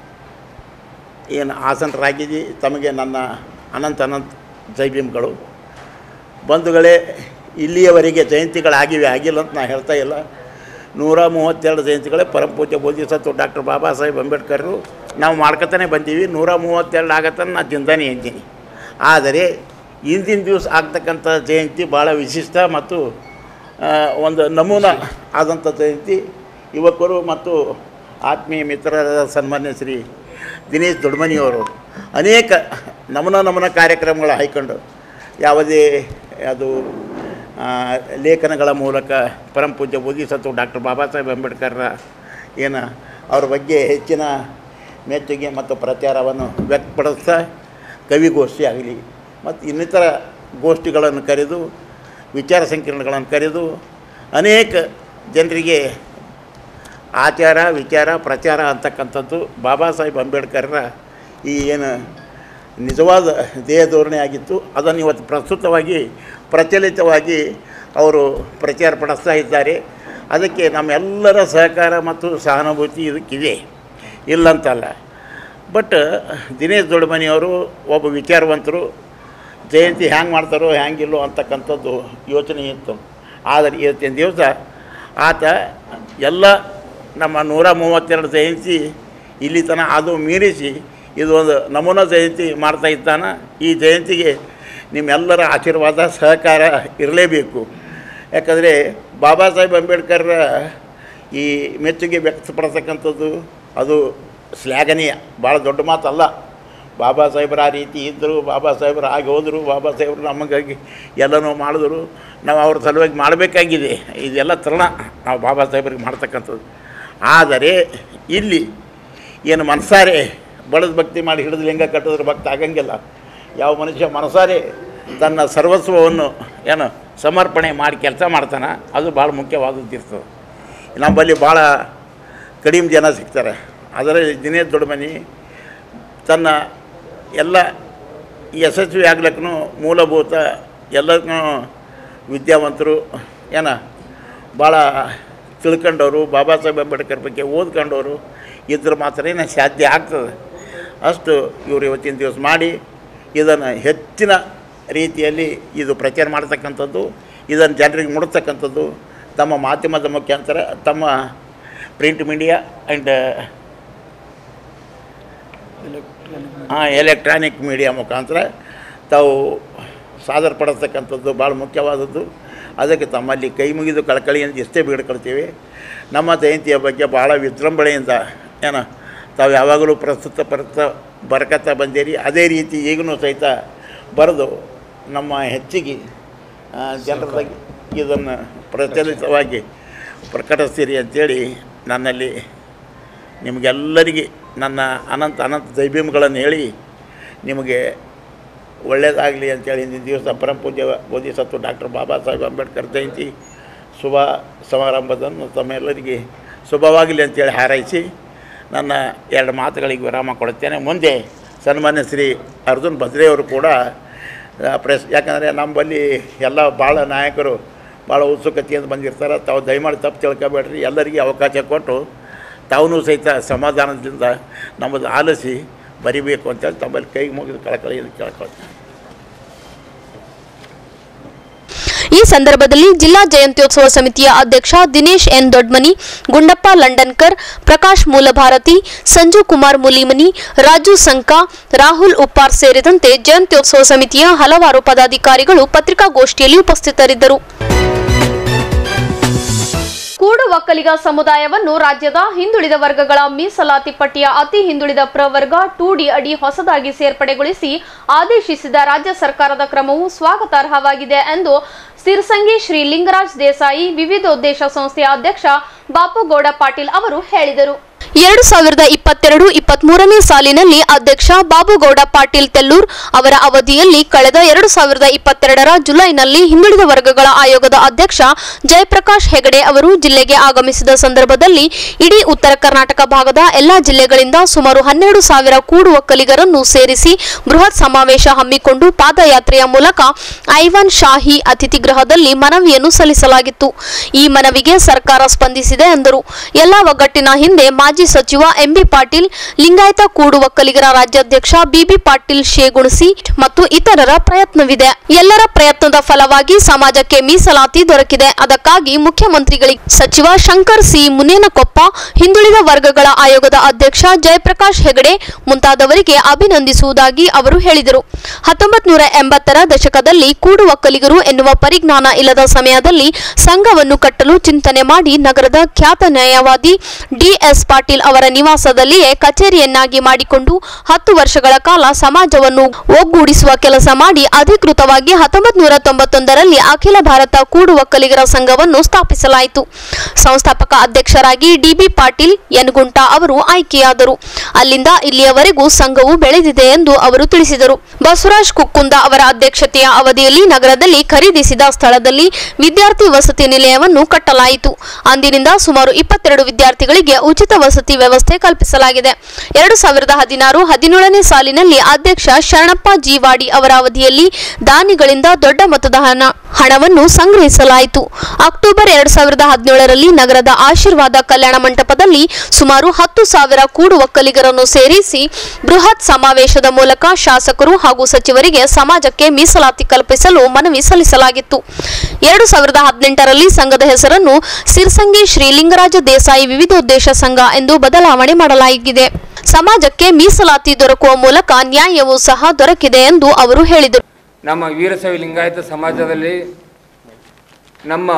ಏನು ಆಸನರಾಗಿದ್ದೀ ತಮಗೆ ನನ್ನ ಅನಂತ ಅನಂತ ಜೈಭೀಮ್ಗಳು ಬಂಧುಗಳೇ ಇಲ್ಲಿಯವರೆಗೆ ಜಯಂತಿಗಳಾಗಿವೆ ಆಗಿಲ್ಲ ಅಂತ ನಾನು ಹೇಳ್ತಾ ಇಲ್ಲ ನೂರ ಮೂವತ್ತೆರಡು ಜಯಂತಿಗಳೇ ಪರಮ ಪೂಜ್ಯ ಬೋಧಿಸತ್ವ ಡಾಕ್ಟರ್ ಬಾಬಾ ಸಾಹೇಬ್ ಅಂಬೇಡ್ಕರ್ರು ನಾವು ಮಾಡ್ಕೊತಾನೆ ಬಂದೀವಿ ನೂರ ಮೂವತ್ತೆರಡು ಆಗತ್ತನ್ನು ನಾನು ಜಿಂದಾನೆ ಇದ್ದೀನಿ ಆದರೆ ಇಂದಿನ ದಿವಸ ಆಗ್ತಕ್ಕಂಥ ಜಯಂತಿ ಭಾಳ ವಿಶಿಷ್ಟ ಮತ್ತು ಆ, ಒಂದು ನಮೂನ ಆದಂಥ ಜಯಂತಿ ಯುವಕರು ಮತ್ತು ಆತ್ಮೀಯ ಮಿತ್ರರಾದ ಸನ್ಮಾನ್ಯ ಶ್ರೀ ದಿನೇಶ್ ದೊಡ್ಮನಿಯವರು ಅನೇಕ ನಮನ ನಮನ ಕಾರ್ಯಕ್ರಮಗಳು ಹಾಯ್ಕೊಂಡು ಯಾವುದೇ ಅದು ಆ, ಲೇಖನಗಳ ಮೂಲಕ ಪರಮ ಪೂಜ್ಯ ಬೋಧಿಸತ್ವ ಡಾಕ್ಟರ್ ಬಾಬಾ ಸಾಹೇಬ್ ಅಂಬೇಡ್ಕರ್ರ ಏನು ಅವ್ರ ಬಗ್ಗೆ ಹೆಚ್ಚಿನ ಮೆಚ್ಚುಗೆ ಮತ್ತು ಪ್ರಚಾರವನ್ನು ವ್ಯಕ್ತಪಡಿಸ್ತಾ ಕವಿಗೋಷ್ಠಿ ಆಗಲಿ ಮತ್ತು ಇನ್ನಿತರ ಗೋಷ್ಠಿಗಳನ್ನು ಕರೆದು ವಿಚಾರ ಸಂಕಿರಣಗಳನ್ನು ಕರೆದು ಅನೇಕ ಜನರಿಗೆ ಆಚಾರ ವಿಚಾರ ಪ್ರಚಾರ ಅಂತಕ್ಕಂಥದ್ದು ಬಾಬಾ ಸಾಹೇಬ್ ಅಂಬೇಡ್ಕರ್ರ ಈ ಏನು ನಿಜವಾದ ದೇಹ ಧೋರಣೆ ಆಗಿತ್ತು ಅದನ್ನು ಇವತ್ತು ಪ್ರಸ್ತುತವಾಗಿ ಪ್ರಚಲಿತವಾಗಿ ಅವರು ಪ್ರಚಾರ ಪಡಿಸ್ತಾ ಇದ್ದಾರೆ ಅದಕ್ಕೆ ನಮ್ಮೆಲ್ಲರ ಸಹಕಾರ ಮತ್ತು ಸಹಾನುಭೂತಿ ಇದಕ್ಕಿದೆ ಇಲ್ಲಂತಲ್ಲ ಬಟ್ ದಿನೇಶ್ ದೊಡ್ಡಮನಿಯವರು ಒಬ್ಬ ವಿಚಾರವಂತರು ಜಯಂತಿ ಹ್ಯಾಂಗೆ ಮಾಡ್ತಾರೋ ಹ್ಯಾಂಗಿಲ್ಲೋ ಅಂತಕ್ಕಂಥದ್ದು ಯೋಚನೆ ಇತ್ತು ಆದರೆ ಇವತ್ತಿನ ದಿವಸ ಆತ ಎಲ್ಲ ನಮ್ಮ ನೂರ ಮೂವತ್ತೆರಡು ಜಯಂತಿ ಇಲ್ಲಿ ತನಕ ಅದು ಮೀರಿಸಿ ಇದು ಒಂದು ನಮೂನಾ ಜಯಂತಿ ಮಾಡ್ತಾ ಇದ್ದಾನ ಈ ಜಯಂತಿಗೆ ನಿಮ್ಮೆಲ್ಲರ ಆಶೀರ್ವಾದ ಸಹಕಾರ ಇರಲೇಬೇಕು ಯಾಕಂದರೆ ಬಾಬಾ ಸಾಹೇಬ್ ಅಂಬೇಡ್ಕರ್ರ ಈ ಮೆಚ್ಚುಗೆ ವ್ಯಕ್ತಪಡಿಸ್ತಕ್ಕಂಥದ್ದು ಅದು ಶ್ಲಾಘನೀಯ ಭಾಳ ದೊಡ್ಡ ಮಾತಲ್ಲ ಬಾಬಾ ಸಾಹೇಬ್ರು ಆ ರೀತಿ ಇದ್ದರು ಬಾಬಾ ಸಾಹೇಬ್ರು ಆಗಿ ಹೋದರು ಬಾಬಾ ಸಾಹೇಬ್ರು ನಮಗಾಗಿ ಎಲ್ಲನೂ ಮಾಡಿದ್ರು ನಾವು ಅವ್ರ ಸಲುವಾಗಿ ಮಾಡಬೇಕಾಗಿದೆ ಇದೆಲ್ಲ ತರಣ ನಾವು ಬಾಬಾ ಸಾಹೇಬ್ರಿಗೆ ಮಾಡ್ತಕ್ಕಂಥದ್ದು ಆದರೆ ಇಲ್ಲಿ ಏನು ಮನಸಾರೆ ಬಳದ ಭಕ್ತಿ ಮಾಡಿ ಹಿಡಿದು ಲಿಂಗ ಕಟ್ಟಿದ್ರೆ ಭಕ್ತ ಆಗಂಗಿಲ್ಲ ಯಾವ ಮನುಷ್ಯ ಮನಸಾರೆ ತನ್ನ ಸರ್ವಸ್ವವನ್ನು ಏನು ಸಮರ್ಪಣೆ ಮಾಡಿ ಕೆಲಸ ಮಾಡ್ತಾನೆ ಅದು ಭಾಳ ಮುಖ್ಯವಾದದ್ದು ಇರ್ತದೆ ನಮ್ಮಲ್ಲಿ ಭಾಳ ಕಡಿಮೆ ಜನ ಸಿಗ್ತಾರೆ ಅದರಲ್ಲಿ ದಿನೇಶ್ ದೊಡ್ಡಮನಿ ತನ್ನ ಎಲ್ಲ ಯಶಸ್ವಿ ಆಗ್ಲಿಕ್ಕೂ ಮೂಲಭೂತ ಎಲ್ಲಕ್ಕೂ ವಿದ್ಯಾವಂತರು ಏನ ಭಾಳ ತಿಳ್ಕೊಂಡವರು ಬಾಬಾ ಸಾಹೇಬ್ ಅಂಬೇಡ್ಕರ್ ಬಗ್ಗೆ ಓದ್ಕೊಂಡವರು ಇದ್ರ ಮಾತ್ರನೇ ಸಾಧ್ಯ ಆಗ್ತದೆ ಅಷ್ಟು ಇವರು ಇವತ್ತಿನ ದಿವಸ ಮಾಡಿ ಇದನ್ನು ಹೆಚ್ಚಿನ ರೀತಿಯಲ್ಲಿ ಇದು ಪ್ರಚಾರ ಮಾಡ್ತಕ್ಕಂಥದ್ದು ಇದನ್ನು ಜನರಿಗೆ ಮುಡ್ತಕ್ಕಂಥದ್ದು ತಮ್ಮ ಮಾಧ್ಯಮದ ಮುಖಾಂತರ ತಮ್ಮ ಪ್ರಿಂಟ್ ಮೀಡಿಯಾ ಆ್ಯಂಡ್ ಹಾಂ ಎಲೆಕ್ಟ್ರಾನಿಕ್ ಮೀಡಿಯಾ ಮುಖಾಂತರ ತಾವು ಸಾದರಪಡಿಸ್ತಕ್ಕಂಥದ್ದು ಭಾಳ ಮುಖ್ಯವಾದದ್ದು ಅದಕ್ಕೆ ತಮ್ಮಲ್ಲಿ ಕೈ ಮುಗಿದು ಕಳಕಳಿಯಿಂದ ಇಷ್ಟೇ ಬೇಡ್ಕೊಳ್ತೀವಿ ನಮ್ಮ ಜಯಂತಿಯ ಬಗ್ಗೆ ಭಾಳ ವಿಜೃಂಭಣೆಯಿಂದ ಏನು ತಾವು ಯಾವಾಗಲೂ ಪ್ರಸ್ತುತ ಪರ್ತ ಬರ್ಕತ್ತಾ ಬಂದಿರಿ ಅದೇ ರೀತಿ ಈಗಲೂ ಸಹಿತ ಬರೆದು ನಮ್ಮ ಹೆಚ್ಚಿಗೆ ಆ, ಜನರದಾಗಿ ಇದನ್ನು ಪ್ರಚಲಿತವಾಗಿ ಪ್ರಕಟಿಸ್ತೀರಿ ಅಂತೇಳಿ ನನ್ನಲ್ಲಿ ನಿಮಗೆಲ್ಲರಿಗೆ ನನ್ನ ಅನಂತ ಅನಂತ ದೈಭೀಮ್ಗಳನ್ನು ಹೇಳಿ ನಿಮಗೆ ಒಳ್ಳೆಯದಾಗಲಿ ಅಂತೇಳಿ ಇಂದಿನ ದಿವಸ ಪರಮ ಪೂಜ್ಯ ಬೋಧಿಸತ್ವ ಡಾಕ್ಟರ್ ಬಾಬಾ ಸಾಹೇಬ್ ಅಂಬೇಡ್ಕರ್ ಜಯಂತಿ ಶುಭ ಸಮಾರಂಭದನ್ನು ತಮ್ಮೆಲ್ಲರಿಗೆ ಶುಭವಾಗಲಿ ಅಂತೇಳಿ ಹಾರೈಸಿ ನನ್ನ ಎರಡು ಮಾತುಗಳಿಗೆ ವಿರಾಮ ಕೊಡುತ್ತೇನೆ ಮುಂದೆ ಸನ್ಮಾನ್ಯ ಶ್ರೀ ಅರ್ಜುನ್ ಭದ್ರೆಯವರು ಕೂಡ ಆ, ಪ್ರೆಸ್ ಯಾಕಂದರೆ ನಮ್ಮಲ್ಲಿ ಎಲ್ಲ ಭಾಳ ನಾಯಕರು ಭಾಳ ಉತ್ಸುಕತೆಯಿಂದ ಬಂದಿರ್ತಾರೆ ತಾವು ದಯಮಾಡಿ ತಪ್ಪು ತಿಳ್ಕೊಬೇಡ್ರಿ ಎಲ್ಲರಿಗೆ ಅವಕಾಶ ಕೊಟ್ಟು ತಾವೂ ಸಹಿತ ಸಮಾಧಾನದಿಂದ ನಮ್ಮದು ಆಲಿಸಿ ಬರಿಬೇಕು ಅಂತೇಳಿ ತಮ್ಮಲ್ಲಿ ಕೈ ಮುಗಿದು ಕಳಕಳಿಯನ್ನು ಕೇಳ್ಕೊಳ್ತೀನಿ ಈ ಸಂದರ್ಭದಲ್ಲಿ ಜಿಲ್ಲಾ ಜಯಂತ್ಯೋತ್ಸವ ಸಮಿತಿಯ ಅಧ್ಯಕ್ಷ ದಿನೇಶ್ ಎನ್ ದೊಡ್ಮನಿ ಗುಂಡಪ್ಪ ಲಂಡನ್ಕರ್ ಪ್ರಕಾಶ್ ಮೂಲಭಾರತಿ ಸಂಜು ಕುಮಾರ್ ಮುಲಿಮನಿ ರಾಜು ಸಂಕಾ ರಾಹುಲ್ ಉಪ್ಪಾರ್ ಸೇರಿದಂತೆ ಜಯಂತ್ಯೋತ್ಸವ ಸಮಿತಿಯ ಹಲವಾರು ಪದಾಧಿಕಾರಿಗಳು ಪತ್ರಿಕಾಗೋಷ್ಠಿಯಲ್ಲಿ ಉಪಸ್ಥಿತರಿದ್ದರು ಕೂಡು ಒಕ್ಕಲಿಗ ಸಮುದಾಯವನ್ನು ರಾಜ್ಯದ ಹಿಂದುಳಿದ ವರ್ಗಗಳ ಮೀಸಲಾತಿ ಪಟ್ಟಿಯ ಅತಿ ಹಿಂದುಳಿದ ಪ್ರವರ್ಗ ಟೂ ಡಿ ಅಡಿ ಹೊಸದಾಗಿ ಸೇರ್ಪಡೆಗೊಳಿಸಿ ಆದೇಶಿಸಿದ ರಾಜ್ಯ ಸರ್ಕಾರದ ಕ್ರಮವು ಸ್ವಾಗತಾರ್ಹವಾಗಿದೆ ಎಂದು ಸಿರ್ಸಂಗಿ ಶ್ರೀ ಲಿಂಗರಾಜ್ ದೇಸಾಯಿ ವಿವಿಧೋದ್ದೇಶ ಸಂಸ್ಥೆಯ ಅಧ್ಯಕ್ಷ ಬಾಪುಗೌಡ ಪಾಟೀಲ್ ಅವರು ಹೇಳಿದರು ಎರಡು ಸಾವಿರದ ಇಪ್ಪತ್ತೆರಡು ಇಪ್ಪತ್ಮೂರನೇ ಸಾಲಿನಲ್ಲಿ ಅಧ್ಯಕ್ಷ ಬಾಬುಗೌಡ ಪಾಟೀಲ್ ತೆಲ್ಲೂರ್ ಅವರ ಅವಧಿಯಲ್ಲಿ ಕಳೆದ ಎರಡು ಸಾವಿರದ ಇಪ್ಪತ್ತೆರಡರ ಜುಲೈನಲ್ಲಿ ಹಿಂದುಳಿದ ವರ್ಗಗಳ ಆಯೋಗದ ಅಧ್ಯಕ್ಷ ಜಯಪ್ರಕಾಶ್ ಹೆಗಡೆ ಅವರು ಜಿಲ್ಲೆಗೆ ಆಗಮಿಸಿದ ಸಂದರ್ಭದಲ್ಲಿ ಇಡೀ ಉತ್ತರ ಕರ್ನಾಟಕ ಭಾಗದ ಎಲ್ಲಾ ಜಿಲ್ಲೆಗಳಿಂದ ಸುಮಾರು ಹನ್ನೆರಡು ಸಾವಿರ ಕೂಡು ಒಕ್ಕಲಿಗರನ್ನು ಸೇರಿಸಿ ಬೃಹತ್ ಸಮಾವೇಶ ಹಮ್ಮಿಕೊಂಡು ಪಾದಯಾತ್ರೆಯ ಮೂಲಕ ಐವನ್ ಶಾಹಿ ಅತಿಥಿ ಗೃಹದಲ್ಲಿ ಮನವಿಯನ್ನು ಸಲ್ಲಿಸಲಾಗಿತ್ತು ಈ ಮನವಿಗೆ ಸರ್ಕಾರ ಸ್ಪಂದಿಸಿದೆ ಎಂದರು ಎಲ್ಲಾ ಒಗ್ಗಟ್ಟಿನ ಹಿಂದೆ ಮಾಜಿ ಸಚಿವ ಎಂಬಿ ಪಾಟೀಲ್ ಲಿಂಗಾಯತ ಕೂಡು ಒಕ್ಕಲಿಗರ ರಾಜ್ಯಾಧ್ಯಕ್ಷ ಬಿಬಿ ಪಾಟೀಲ್ ಶೇಗುಣಸಿ ಮತ್ತು ಇತರರ ಪ್ರಯತ್ನವಿದೆ ಎಲ್ಲರ ಪ್ರಯತ್ನದ ಫಲವಾಗಿ ಸಮಾಜಕ್ಕೆ ಮೀಸಲಾತಿ ದೊರಕಿದೆ ಅದಕ್ಕಾಗಿ ಮುಖ್ಯಮಂತ್ರಿಗಳಿಗೆ ಸಚಿವ ಶಂಕರ್ ಸಿ ಮುನೇನಕೊಪ್ಪ ಹಿಂದುಳಿದ ವರ್ಗಗಳ ಆಯೋಗದ ಅಧ್ಯಕ್ಷ ಜಯಪ್ರಕಾಶ್ ಹೆಗಡೆ ಮುಂತಾದವರಿಗೆ ಅಭಿನಂದಿಸುವುದಾಗಿ ಅವರು ಹೇಳಿದರು ಹತ್ತೊಂಬತ್ ನೂರ ಎಂಬತ್ತರ ದಶಕದಲ್ಲಿ ಕೂಡು ಒಕ್ಕಲಿಗರು ಎನ್ನುವ ಪರಿಜ್ಞಾನ ಇಲ್ಲದ ಸಮಯದಲ್ಲಿ ಸಂಘವನ್ನು ಕಟ್ಟಲು ಚಿಂತನೆ ಮಾಡಿ ನಗರದ ಖ್ಯಾತ ನ್ಯಾಯವಾದಿ ಡಿಎಸ್ ಪಾಟೀಲ್ ಅವರ ನಿವಾಸದಲ್ಲಿಯೇ ಕಚೇರಿಯನ್ನಾಗಿ ಮಾಡಿಕೊಂಡು ಹತ್ತು ವರ್ಷಗಳ ಕಾಲ ಸಮಾಜವನ್ನು ಒಗ್ಗೂಡಿಸುವ ಕೆಲಸ ಮಾಡಿ ಅಧಿಕೃತವಾಗಿ ಹತ್ತೊಂಬತ್ ನೂರ ತೊಂಬತ್ತೊಂದರಲ್ಲಿ ಅಖಿಲ ಭಾರತ ಕೂಡು ಒಕ್ಕಲಿಗರ ಸಂಘವನ್ನು ಸ್ಥಾಪಿಸಲಾಯಿತು ಸಂಸ್ಥಾಪಕ ಅಧ್ಯಕ್ಷರಾಗಿ ಡಿಬಿ ಪಾಟೀಲ್ ಯನಗುಂಟ ಅವರು ಆಯ್ಕೆಯಾದರು ಅಲ್ಲಿಂದ ಇಲ್ಲಿಯವರೆಗೂ ಸಂಘವು ಬೆಳೆದಿದೆ ಎಂದು ಅವರು ತಿಳಿಸಿದರು ಬಸವರಾಜ್ ಕುಕ್ಕುಂದ ಅವರ ಅಧ್ಯಕ್ಷತೆಯ ಅವಧಿಯಲ್ಲಿ ನಗರದಲ್ಲಿ ಖರೀದಿಸಿದ ಸ್ಥಳದಲ್ಲಿ ವಿದ್ಯಾರ್ಥಿ ವಸತಿ ನಿಲಯವನ್ನು ಕಟ್ಟಲಾಯಿತು ಅಂದಿನಿಂದ ಸುಮಾರು ಇಪ್ಪತ್ತೆರಡು ವಿದ್ಯಾರ್ಥಿಗಳಿಗೆ ಉಚಿತ ವಸತಿ ವ್ಯವಸ್ಥೆ ಕಲ್ಪಿಸಲಾಗಿದೆ ಎರಡು ಸಾವಿರದ ಹದಿನಾರು ಹದಿನೇಳನೇ ಸಾಲಿನಲ್ಲಿ ಅಧ್ಯಕ್ಷ ಶರಣಪ್ಪ ಜೀವಾಡಿ ಅವರ ಅವಧಿಯಲ್ಲಿ ದಾನಿಗಳಿಂದ ದೊಡ್ಡ ಮೊತ್ತದ ಹಣ ಹಣವನ್ನು ಸಂಗ್ರಹಿಸಲಾಯಿತು ಅಕ್ಟೋಬರ್ ಎರಡು ಸಾವಿರದ ಹದಿನೇಳರಲ್ಲಿ ನಗರದ ಆಶೀರ್ವಾದ ಕಲ್ಯಾಣ ಮಂಟಪದಲ್ಲಿ ಸುಮಾರು ಹತ್ತು ಸಾವಿರ ಕೂಡು ಒಕ್ಕಲಿಗರನ್ನು ಸೇರಿಸಿ ಬೃಹತ್ ಸಮಾವೇಶದ ಮೂಲಕ ಶಾಸಕರು ಹಾಗೂ ಸಚಿವರಿಗೆ ಸಮಾಜಕ್ಕೆ ಮೀಸಲಾತಿ ಕಲ್ಪಿಸಲು ಮನವಿ ಸಲ್ಲಿಸಲಾಗಿತ್ತು ಎರಡು ಸಾವಿರದ ಹದಿನೆಂಟರಲ್ಲಿ ಸಂಘದ ಹೆಸರನ್ನು ಸಿರ್ಸಂಗಿ ಶ್ರೀ ಲಿಂಗರಾಜ ದೇಸಾಯಿ ವಿವಿಧೋದ್ದೇಶ ಸಂಘ ಎಂದು ಬದಲಾವಣೆ ಮಾಡಲಾಗಿದೆ ಸಮಾಜಕ್ಕೆ ಮೀಸಲಾತಿ ದೊರಕುವ ಮೂಲಕ ನ್ಯಾಯವೂ ಸಹ ದೊರಕಿದೆ ಎಂದು ಅವರು ಹೇಳಿದರು ನಮ್ಮ ವೀರಶೈವ ಲಿಂಗಾಯತ ಸಮಾಜದಲ್ಲಿ ನಮ್ಮ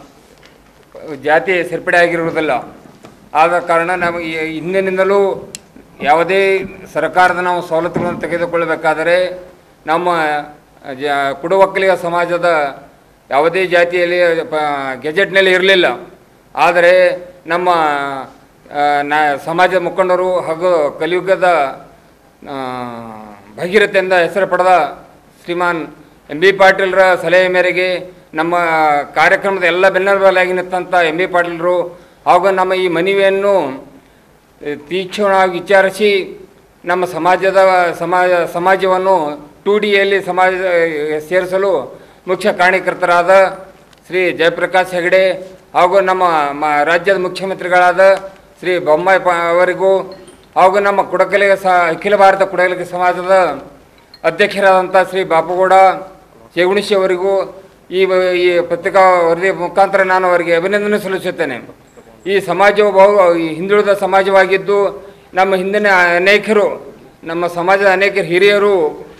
ಜಾತಿ ಸೇರ್ಪಡೆ ಆಗಿರುವುದಿಲ್ಲ ಆದ ಕಾರಣ ನಮಗೆ ಈ ಹಿಂದಿನಿಂದಲೂ ಯಾವುದೇ ಸರ್ಕಾರದ ನಾವು ಸವಲತ್ತುಗಳನ್ನು ತೆಗೆದುಕೊಳ್ಳಬೇಕಾದರೆ ನಮ್ಮ ಜ ಕುಡು ಒಕ್ಕಲಿಗ ಸಮಾಜದ ಯಾವುದೇ ಜಾತಿಯಲ್ಲಿ ಪ ಗೆಜೆಟ್ನಲ್ಲಿ ಇರಲಿಲ್ಲ ಆದರೆ ನಮ್ಮ ಆ, ನಾ ಸಮಾಜದ ಮುಖಂಡರು ಹಾಗೂ ಕಲಿಯುಗದ ಆ, ಭಗೀರಥೆಯಿಂದ ಹೆಸರು ಪಡೆದ ಶ್ರೀಮಾನ್ ಎಂ ಬಿ ಪಾಟೀಲ್ರ ಸಲಹೆ ಮೇರೆಗೆ ನಮ್ಮ ಕಾರ್ಯಕ್ರಮದ ಎಲ್ಲ ಬೆನ್ನೆಲುಬಾಗಿ ನಿಂತಂಥ ಎಂ ಬಿ ಪಾಟೀಲರು ಹಾಗೂ ನಮ್ಮ ಈ ಮನವಿಯನ್ನು ತೀಕ್ಷ್ಣವಾಗಿ ವಿಚಾರಿಸಿ ನಮ್ಮ ಸಮಾಜದ ಸಮಾಜ ಸಮಾಜವನ್ನು ಟು ಡಿಯಲ್ಲಿ ಸಮಾಜ ಸೇರಿಸಲು ಮುಖ್ಯ ಕಾರಣೀಕರ್ತರಾದ ಶ್ರೀ ಜಯಪ್ರಕಾಶ್ ಹೆಗಡೆ ಹಾಗೂ ನಮ್ಮ ಮ ರಾಜ್ಯದ ಮುಖ್ಯಮಂತ್ರಿಗಳಾದ ಶ್ರೀ ಬೊಮ್ಮಾಯಿ ಪ ಅವರಿಗೂ ಹಾಗೂ ನಮ್ಮ ಕುಡಕಲಿಗ ಸ ಅಖಿಲ ಭಾರತ ಕುಡಕಲಿಗ ಸಮಾಜದ ಅಧ್ಯಕ್ಷರಾದಂಥ ಶ್ರೀ ಬಾಪುಗೌಡ ಚೇಗುಣಿಸಿ ಅವರಿಗೂ ಈ ವ- ಈ ಪತ್ರಿಕಾ ವರದಿ ಮುಖಾಂತರ ನಾನು ಅವರಿಗೆ ಅಭಿನಂದನೆ ಸಲ್ಲಿಸುತ್ತೇನೆ ಈ ಸಮಾಜವು ಬಹು ಈ ಹಿಂದುಳಿದ ಸಮಾಜವಾಗಿದ್ದು ನಮ್ಮ ಹಿಂದಿನ ಅನೇಕರು ನಮ್ಮ ಸಮಾಜದ ಅನೇಕ ಹಿರಿಯರು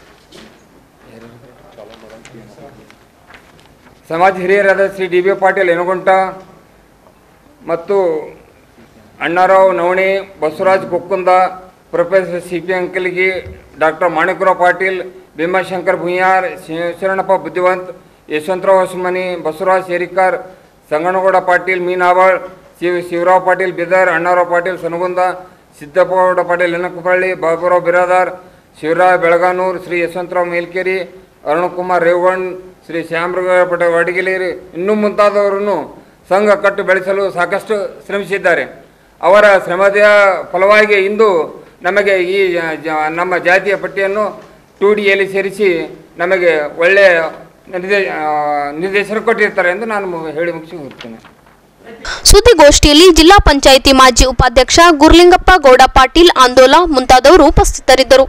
ಸಮಾಜ ಹಿರಿಯರಾದ ಶ್ರೀ ಡಿ ಬಿ ಪಾಟೀಲ್ ಯನಗುಂಟ ಮತ್ತು Annarao Navani Basavaraj Kukkunda professor C P Ankalgi doctor Manikrao Patil Bhimashankar Bhuyyar ಶಿ- ಶರಣಪ್ಪ ಬುದ್ಧಿವಂತ್ ಯಶವಂತರಾವ್ ಹೊಸಮನಿ ಬಸವರಾಜ್ ಶೇರಿಕಾರ್ ಸಂಗನಗೌಡ ಪಾಟೀಲ್ ಮೀನಾವಳ್ ಶಿವ ಶಿವರಾವ್ ಪಾಟೀಲ್ ಬಿದರ್ ಅಣ್ಣಾರಾವ್ ಪಾಟೀಲ್ ಸನಗುಂದ ಸಿದ್ದಪ್ಪಗೌಡ ಪಾಟೀಲ್ ಯನಕಪಳ್ಳಿ ಬಾಬುರಾವ್ ಬಿರಾದಾರ್ ಶಿವರಾವ್ ಬೆಳಗಾನೂರ್ ಶ್ರೀ ಯಶವಂತರಾವ್ ಮೇಲ್ಕೆರಿ ಅರುಣಕುಮಾರ್ ರೇವಣ್ ಶ್ರೀ ಶ್ಯಾಮರಾವ್ ಪಟೇಲ್ ವಡಗಿಲೇರಿ ಇನ್ನೂ ಮುಂತಾದವರನ್ನು ಸಂಘ ಕಟ್ಟು ಬೆಳೆಸಲು ಸಾಕಷ್ಟು ಶ್ರಮಿಸಿದ್ದಾರೆ ಅವರ ಶ್ರಮದ ಫಲವಾಗಿ ಇಂದು ನಮಗೆ ಈ ಜ- ಜ- ನಮ್ಮ ಜಾತಿಯ ಪಟ್ಟಿಯನ್ನು ಟು ಡಿಯಲ್ಲಿ ಸೇರಿಸಿ ನಮಗೆ ಒಳ್ಳೆಯ ನಿರ್ದೇ ಆ, ನಿರ್ದೇಶನ ಕೊಟ್ಟಿರ್ತಾರೆ ಎಂದು ನಾನು ಮು- ಹೇಳಿ ಮುಗಿಸಿ ಹೋಗ್ತೇನೆ ಸುದ್ದಿಗೋಷ್ಠಿಯಲ್ಲಿ ಜಿಲ್ಲಾ ಪಂಚಾಯಿತಿ ಮಾಜಿ ಉಪಾಧ್ಯಕ್ಷ ಗುರ್ಲಿಂಗಪ್ಪ ಗೌಡ ಪಾಟೀಲ್ ಆಂದೋಲ ಮುಂತಾದವರು ಉಪಸ್ಥಿತರಿದ್ದರು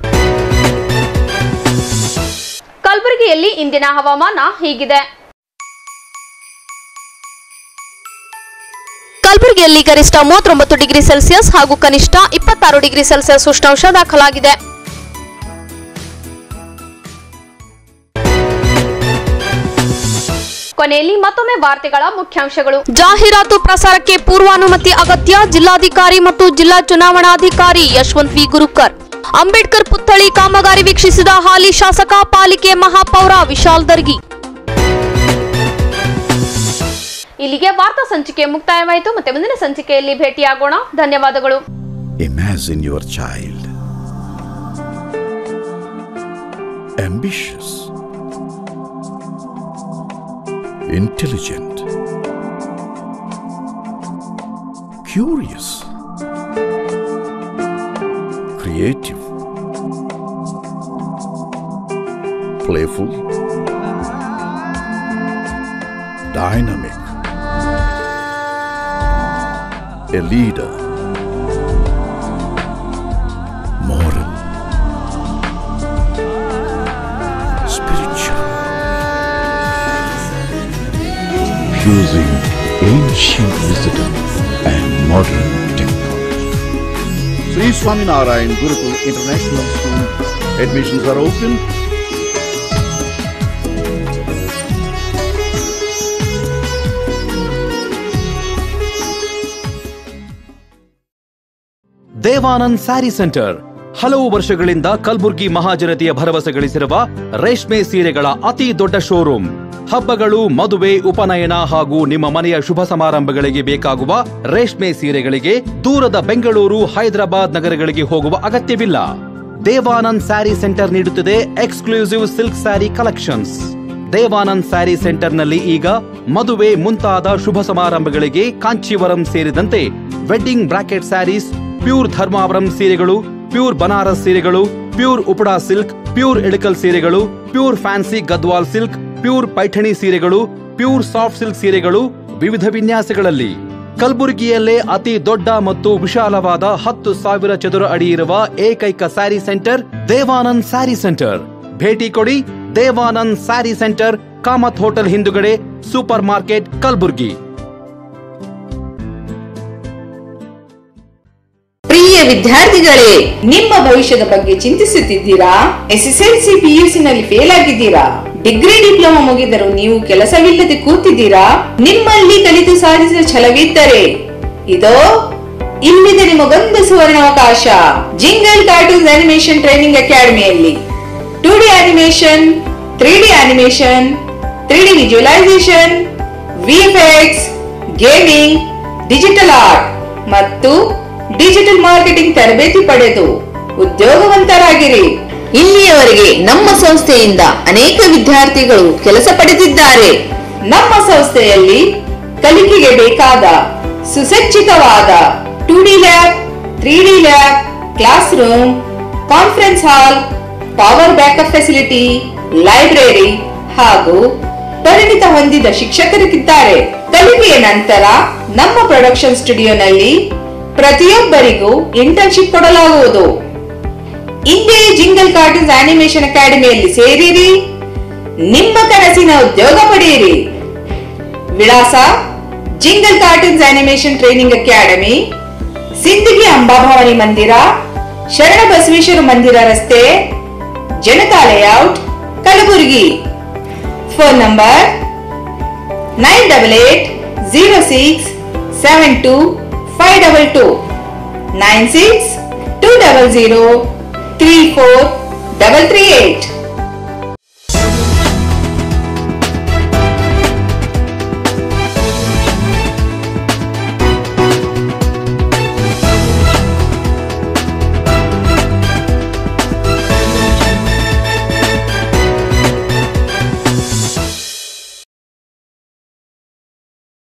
ಕಲಬುರಗಿಯಲ್ಲಿ ಇಂದಿನ ಹವಾಮಾನ ಹೀಗಿದೆ ಕಲಬುರಗಿಯಲ್ಲಿ ಗರಿಷ್ಠ ಮೂವತ್ತೊಂಬತ್ತು ಡಿಗ್ರಿ ಸೆಲ್ಸಿಯಸ್ ಹಾಗೂ ಕನಿಷ್ಠ ಇಪ್ಪತ್ತಾರು ಡಿಗ್ರಿ ಸೆಲ್ಸಿಯಸ್ ಉಷ್ಣಾಂಶ ದಾಖಲಾಗಿದೆ ಕೊನೆಯಲ್ಲಿ ಮತ್ತೊಮ್ಮೆ ವಾರ್ತೆಗಳ ಮುಖ್ಯಾಂಶಗಳು ಜಾಹೀರಾತು ಪ್ರಸಾರಕ್ಕೆ ಪೂರ್ವಾನುಮತಿ ಅಗತ್ಯ ಜಿಲ್ಲಾಧಿಕಾರಿ ಮತ್ತು ಜಿಲ್ಲಾ ಚುನಾವಣಾಧಿಕಾರಿ ಯಶವಂತ್ ವಿ ಗುರುಕರ್ ಅಂಬೇಡ್ಕರ್ ಪುತ್ಥಳಿ ಕಾಮಗಾರಿ ವೀಕ್ಷಿಸಿದ ಹಾಲಿ ಶಾಸಕ ಪಾಲಿಕೆ ಮಹಾಪೌರ ವಿಶಾಲ್ ದರ್ಗಿ ಇಲ್ಲಿಗೆ ವಾರ್ತಾ ಸಂಚಿಕೆ ಮುಕ್ತಾಯವಾಯಿತು ಮತ್ತೆ ಮುಂದಿನ ಸಂಚಿಕೆಯಲ್ಲಿ ಭೇಟಿಯಾಗೋಣ ಧನ್ಯವಾದಗಳು Imagine your child. Ambitious. Intelligent. Curious. Creative. Playful. Dynamic. A leader. Moral. Spiritual. Fusing ancient wisdom and modern technology. Sri Swaminarayan Gurukul International School. Admissions are open. Devanand sari centre ಹಲವು ವರ್ಷಗಳಿಂದ ಕಲ್ಬುರ್ಗಿ ಮಹಾಜನತೆಯ ಭರವಸೆ ಗಳಿಸಿರುವ ರೇಷ್ಮೆ ಸೀರೆಗಳ ಅತಿ ದೊಡ್ಡ ಶೋರೂಮ್ ಹಬ್ಬಗಳು ಮದುವೆ ಉಪನಯನ ಹಾಗೂ ನಿಮ್ಮ ಮನೆಯ ಶುಭ ಸಮಾರಂಭಗಳಿಗೆ ಬೇಕಾಗುವ ರೇಷ್ಮೆ ಸೀರೆಗಳಿಗೆ ದೂರದ ಬೆಂಗಳೂರು ಹೈದರಾಬಾದ್ ನಗರಗಳಿಗೆ ಹೋಗುವ ಅಗತ್ಯವಿಲ್ಲ ದೇವಾನಂದ್ ಸ್ಯಾರಿ ಸೆಂಟರ್ ನೀಡುತ್ತಿದೆ exclusive silk sari collections Devanand sari ಸೆಂಟರ್ನಲ್ಲಿ ಈಗ ಮದುವೆ ಮುಂತಾದ ಶುಭ ಸಮಾರಂಭಗಳಿಗೆ ಕಾಂಚೀವರಂ ಸೇರಿದಂತೆ wedding brocade saris pure Dharmavaram ಸೀರೆಗಳು ಪ್ಯೂರ್ ಬನಾರಸ್ ಸೀರೆಗಳು pure Uppada silk pure Ilkal ಸೀರೆಗಳು pure fancy Gadwal silk pure Paithani ಸೀರೆಗಳು ಪ್ಯೂರ್ ಸಾಫ್ಟ್ ಸಿಲ್ಕ್ ಸೀರೆಗಳು ವಿವಿಧ ವಿನ್ಯಾಸಗಳಲ್ಲಿ ಕಲಬುರಗಿಯಲ್ಲೇ ಅತಿ ದೊಡ್ಡ ಮತ್ತು ವಿಶಾಲವಾದ ಹತ್ತು ಸಾವಿರ ಚದುರ ಅಡಿ ಇರುವ ಏಕೈಕ ಸ್ಯಾರಿ ಸೆಂಟರ್ ದೇವಾನಂದ್ ಸ್ಯಾರಿ ಸೆಂಟರ್ ಭೇಟಿ ಕೊಡಿ ದೇವಾನಂದ್ ಸ್ಯಾರಿ ಸೆಂಟರ್ ಕಾಮತ್ ಹೋಟೆಲ್ ಹಿಂದುಗಡೆ ಸೂಪರ್ ಮಾರ್ಕೆಟ್ ಕಲಬುರ್ಗಿ ಪ್ರಿಯ ವಿದ್ಯಾರ್ಥಿಗಳೇ ನಿಮ್ಮ ಭವಿಷ್ಯದ ಬಗ್ಗೆ ಚಿಂತಿಸುತ್ತಿದ್ದೀರಾ ಎಸ್ಎಸ್ಎಲ್ಸಿ ಪಿಯುಸಿ ನಲ್ಲಿ ಫೇಲ್ ಆಗಿದ್ದೀರಾ ಡಿಗ್ರಿ ಡಿಪ್ಲೊಮಾ ಮುಗಿದರೂ ನೀವು ಕೆಲಸವಿಲ್ಲದೆ ಕೂತಿದ್ದೀರಾ ನಿಮ್ಮಲ್ಲಿ ಕಲಿತು ಸಾಧಿಸಿದ ಛಲವಿದ್ದರೆ ಇದೋ ಇಲ್ಲಿದೆ ನಿಮಗೊಂದು ಸುವರ್ಣಾವಕಾಶ ಜಿಂಗಲ್ ಕಾರ್ಟೂನ್ಸ್ ಅನಿಮೇಷನ್ ಟ್ರೈನಿಂಗ್ ಅಕಾಡೆಮಿಯಲ್ಲಿ two D animation three D animation three D visualisation VFX gaming digital art ಮತ್ತು ಡಿಜಿಟಲ್ ಮಾರ್ಕೆಟಿಂಗ್ ತರಬೇತಿ ಪಡೆದು ಉದ್ಯೋಗವಂತರಾಗಿರಿ ಇಲ್ಲಿಯವರೆಗೆ ನಮ್ಮ ಸಂಸ್ಥೆಯಿಂದ ಅನೇಕ ವಿದ್ಯಾರ್ಥಿಗಳು ಕೆಲಸ ಪಡೆದಿದ್ದಾರೆ ನಮ್ಮ ಸಂಸ್ಥೆಯಲ್ಲಿ ಕಲಿಕೆಗೆ ಬೇಕಾದ ಸುಸಜ್ಜಿತವಾದ two D lab three D lab class room conference hall power backup facility library ಹಾಗೂ ಪರಿಣಿತ ಹೊಂದಿದ ಶಿಕ್ಷಕರಿದ್ದಾರೆ ಕಲಿಕೆಯ ನಂತರ ನಮ್ಮ ಪ್ರೊಡಕ್ಷನ್ ಸ್ಟುಡಿಯೋನಲ್ಲಿ ಪ್ರತಿಯೊಬ್ಬರಿಗೂ ಇಂಟರ್ನ್ಶಿಪ್ ಕೊಡಲಾಗುವುದು ಇಂದೇ ಜಿಂಗಲ್ ಕಾರ್ಟೂನ್ಸ್ ಅನಿಮೇಷನ್ ಅಕಾಡೆಮಿಯಲ್ಲಿ ಸೇರಿರಿ ನಿಮ್ಮ ಕನಸಿನ ಉದ್ಯೋಗ ಪಡೆಯಿರಿ ವಿಳಾಸ jingle cartoons animation training academy Sindagi Ambabhavani ಮಂದಿರ ಶರಣ ಬಸವೇಶ್ವರ ಮಂದಿರ ರಸ್ತೆ Janata layout Kalaburagi phone number nine double eight zero six seven two five double two nine six two double zero three four double three eight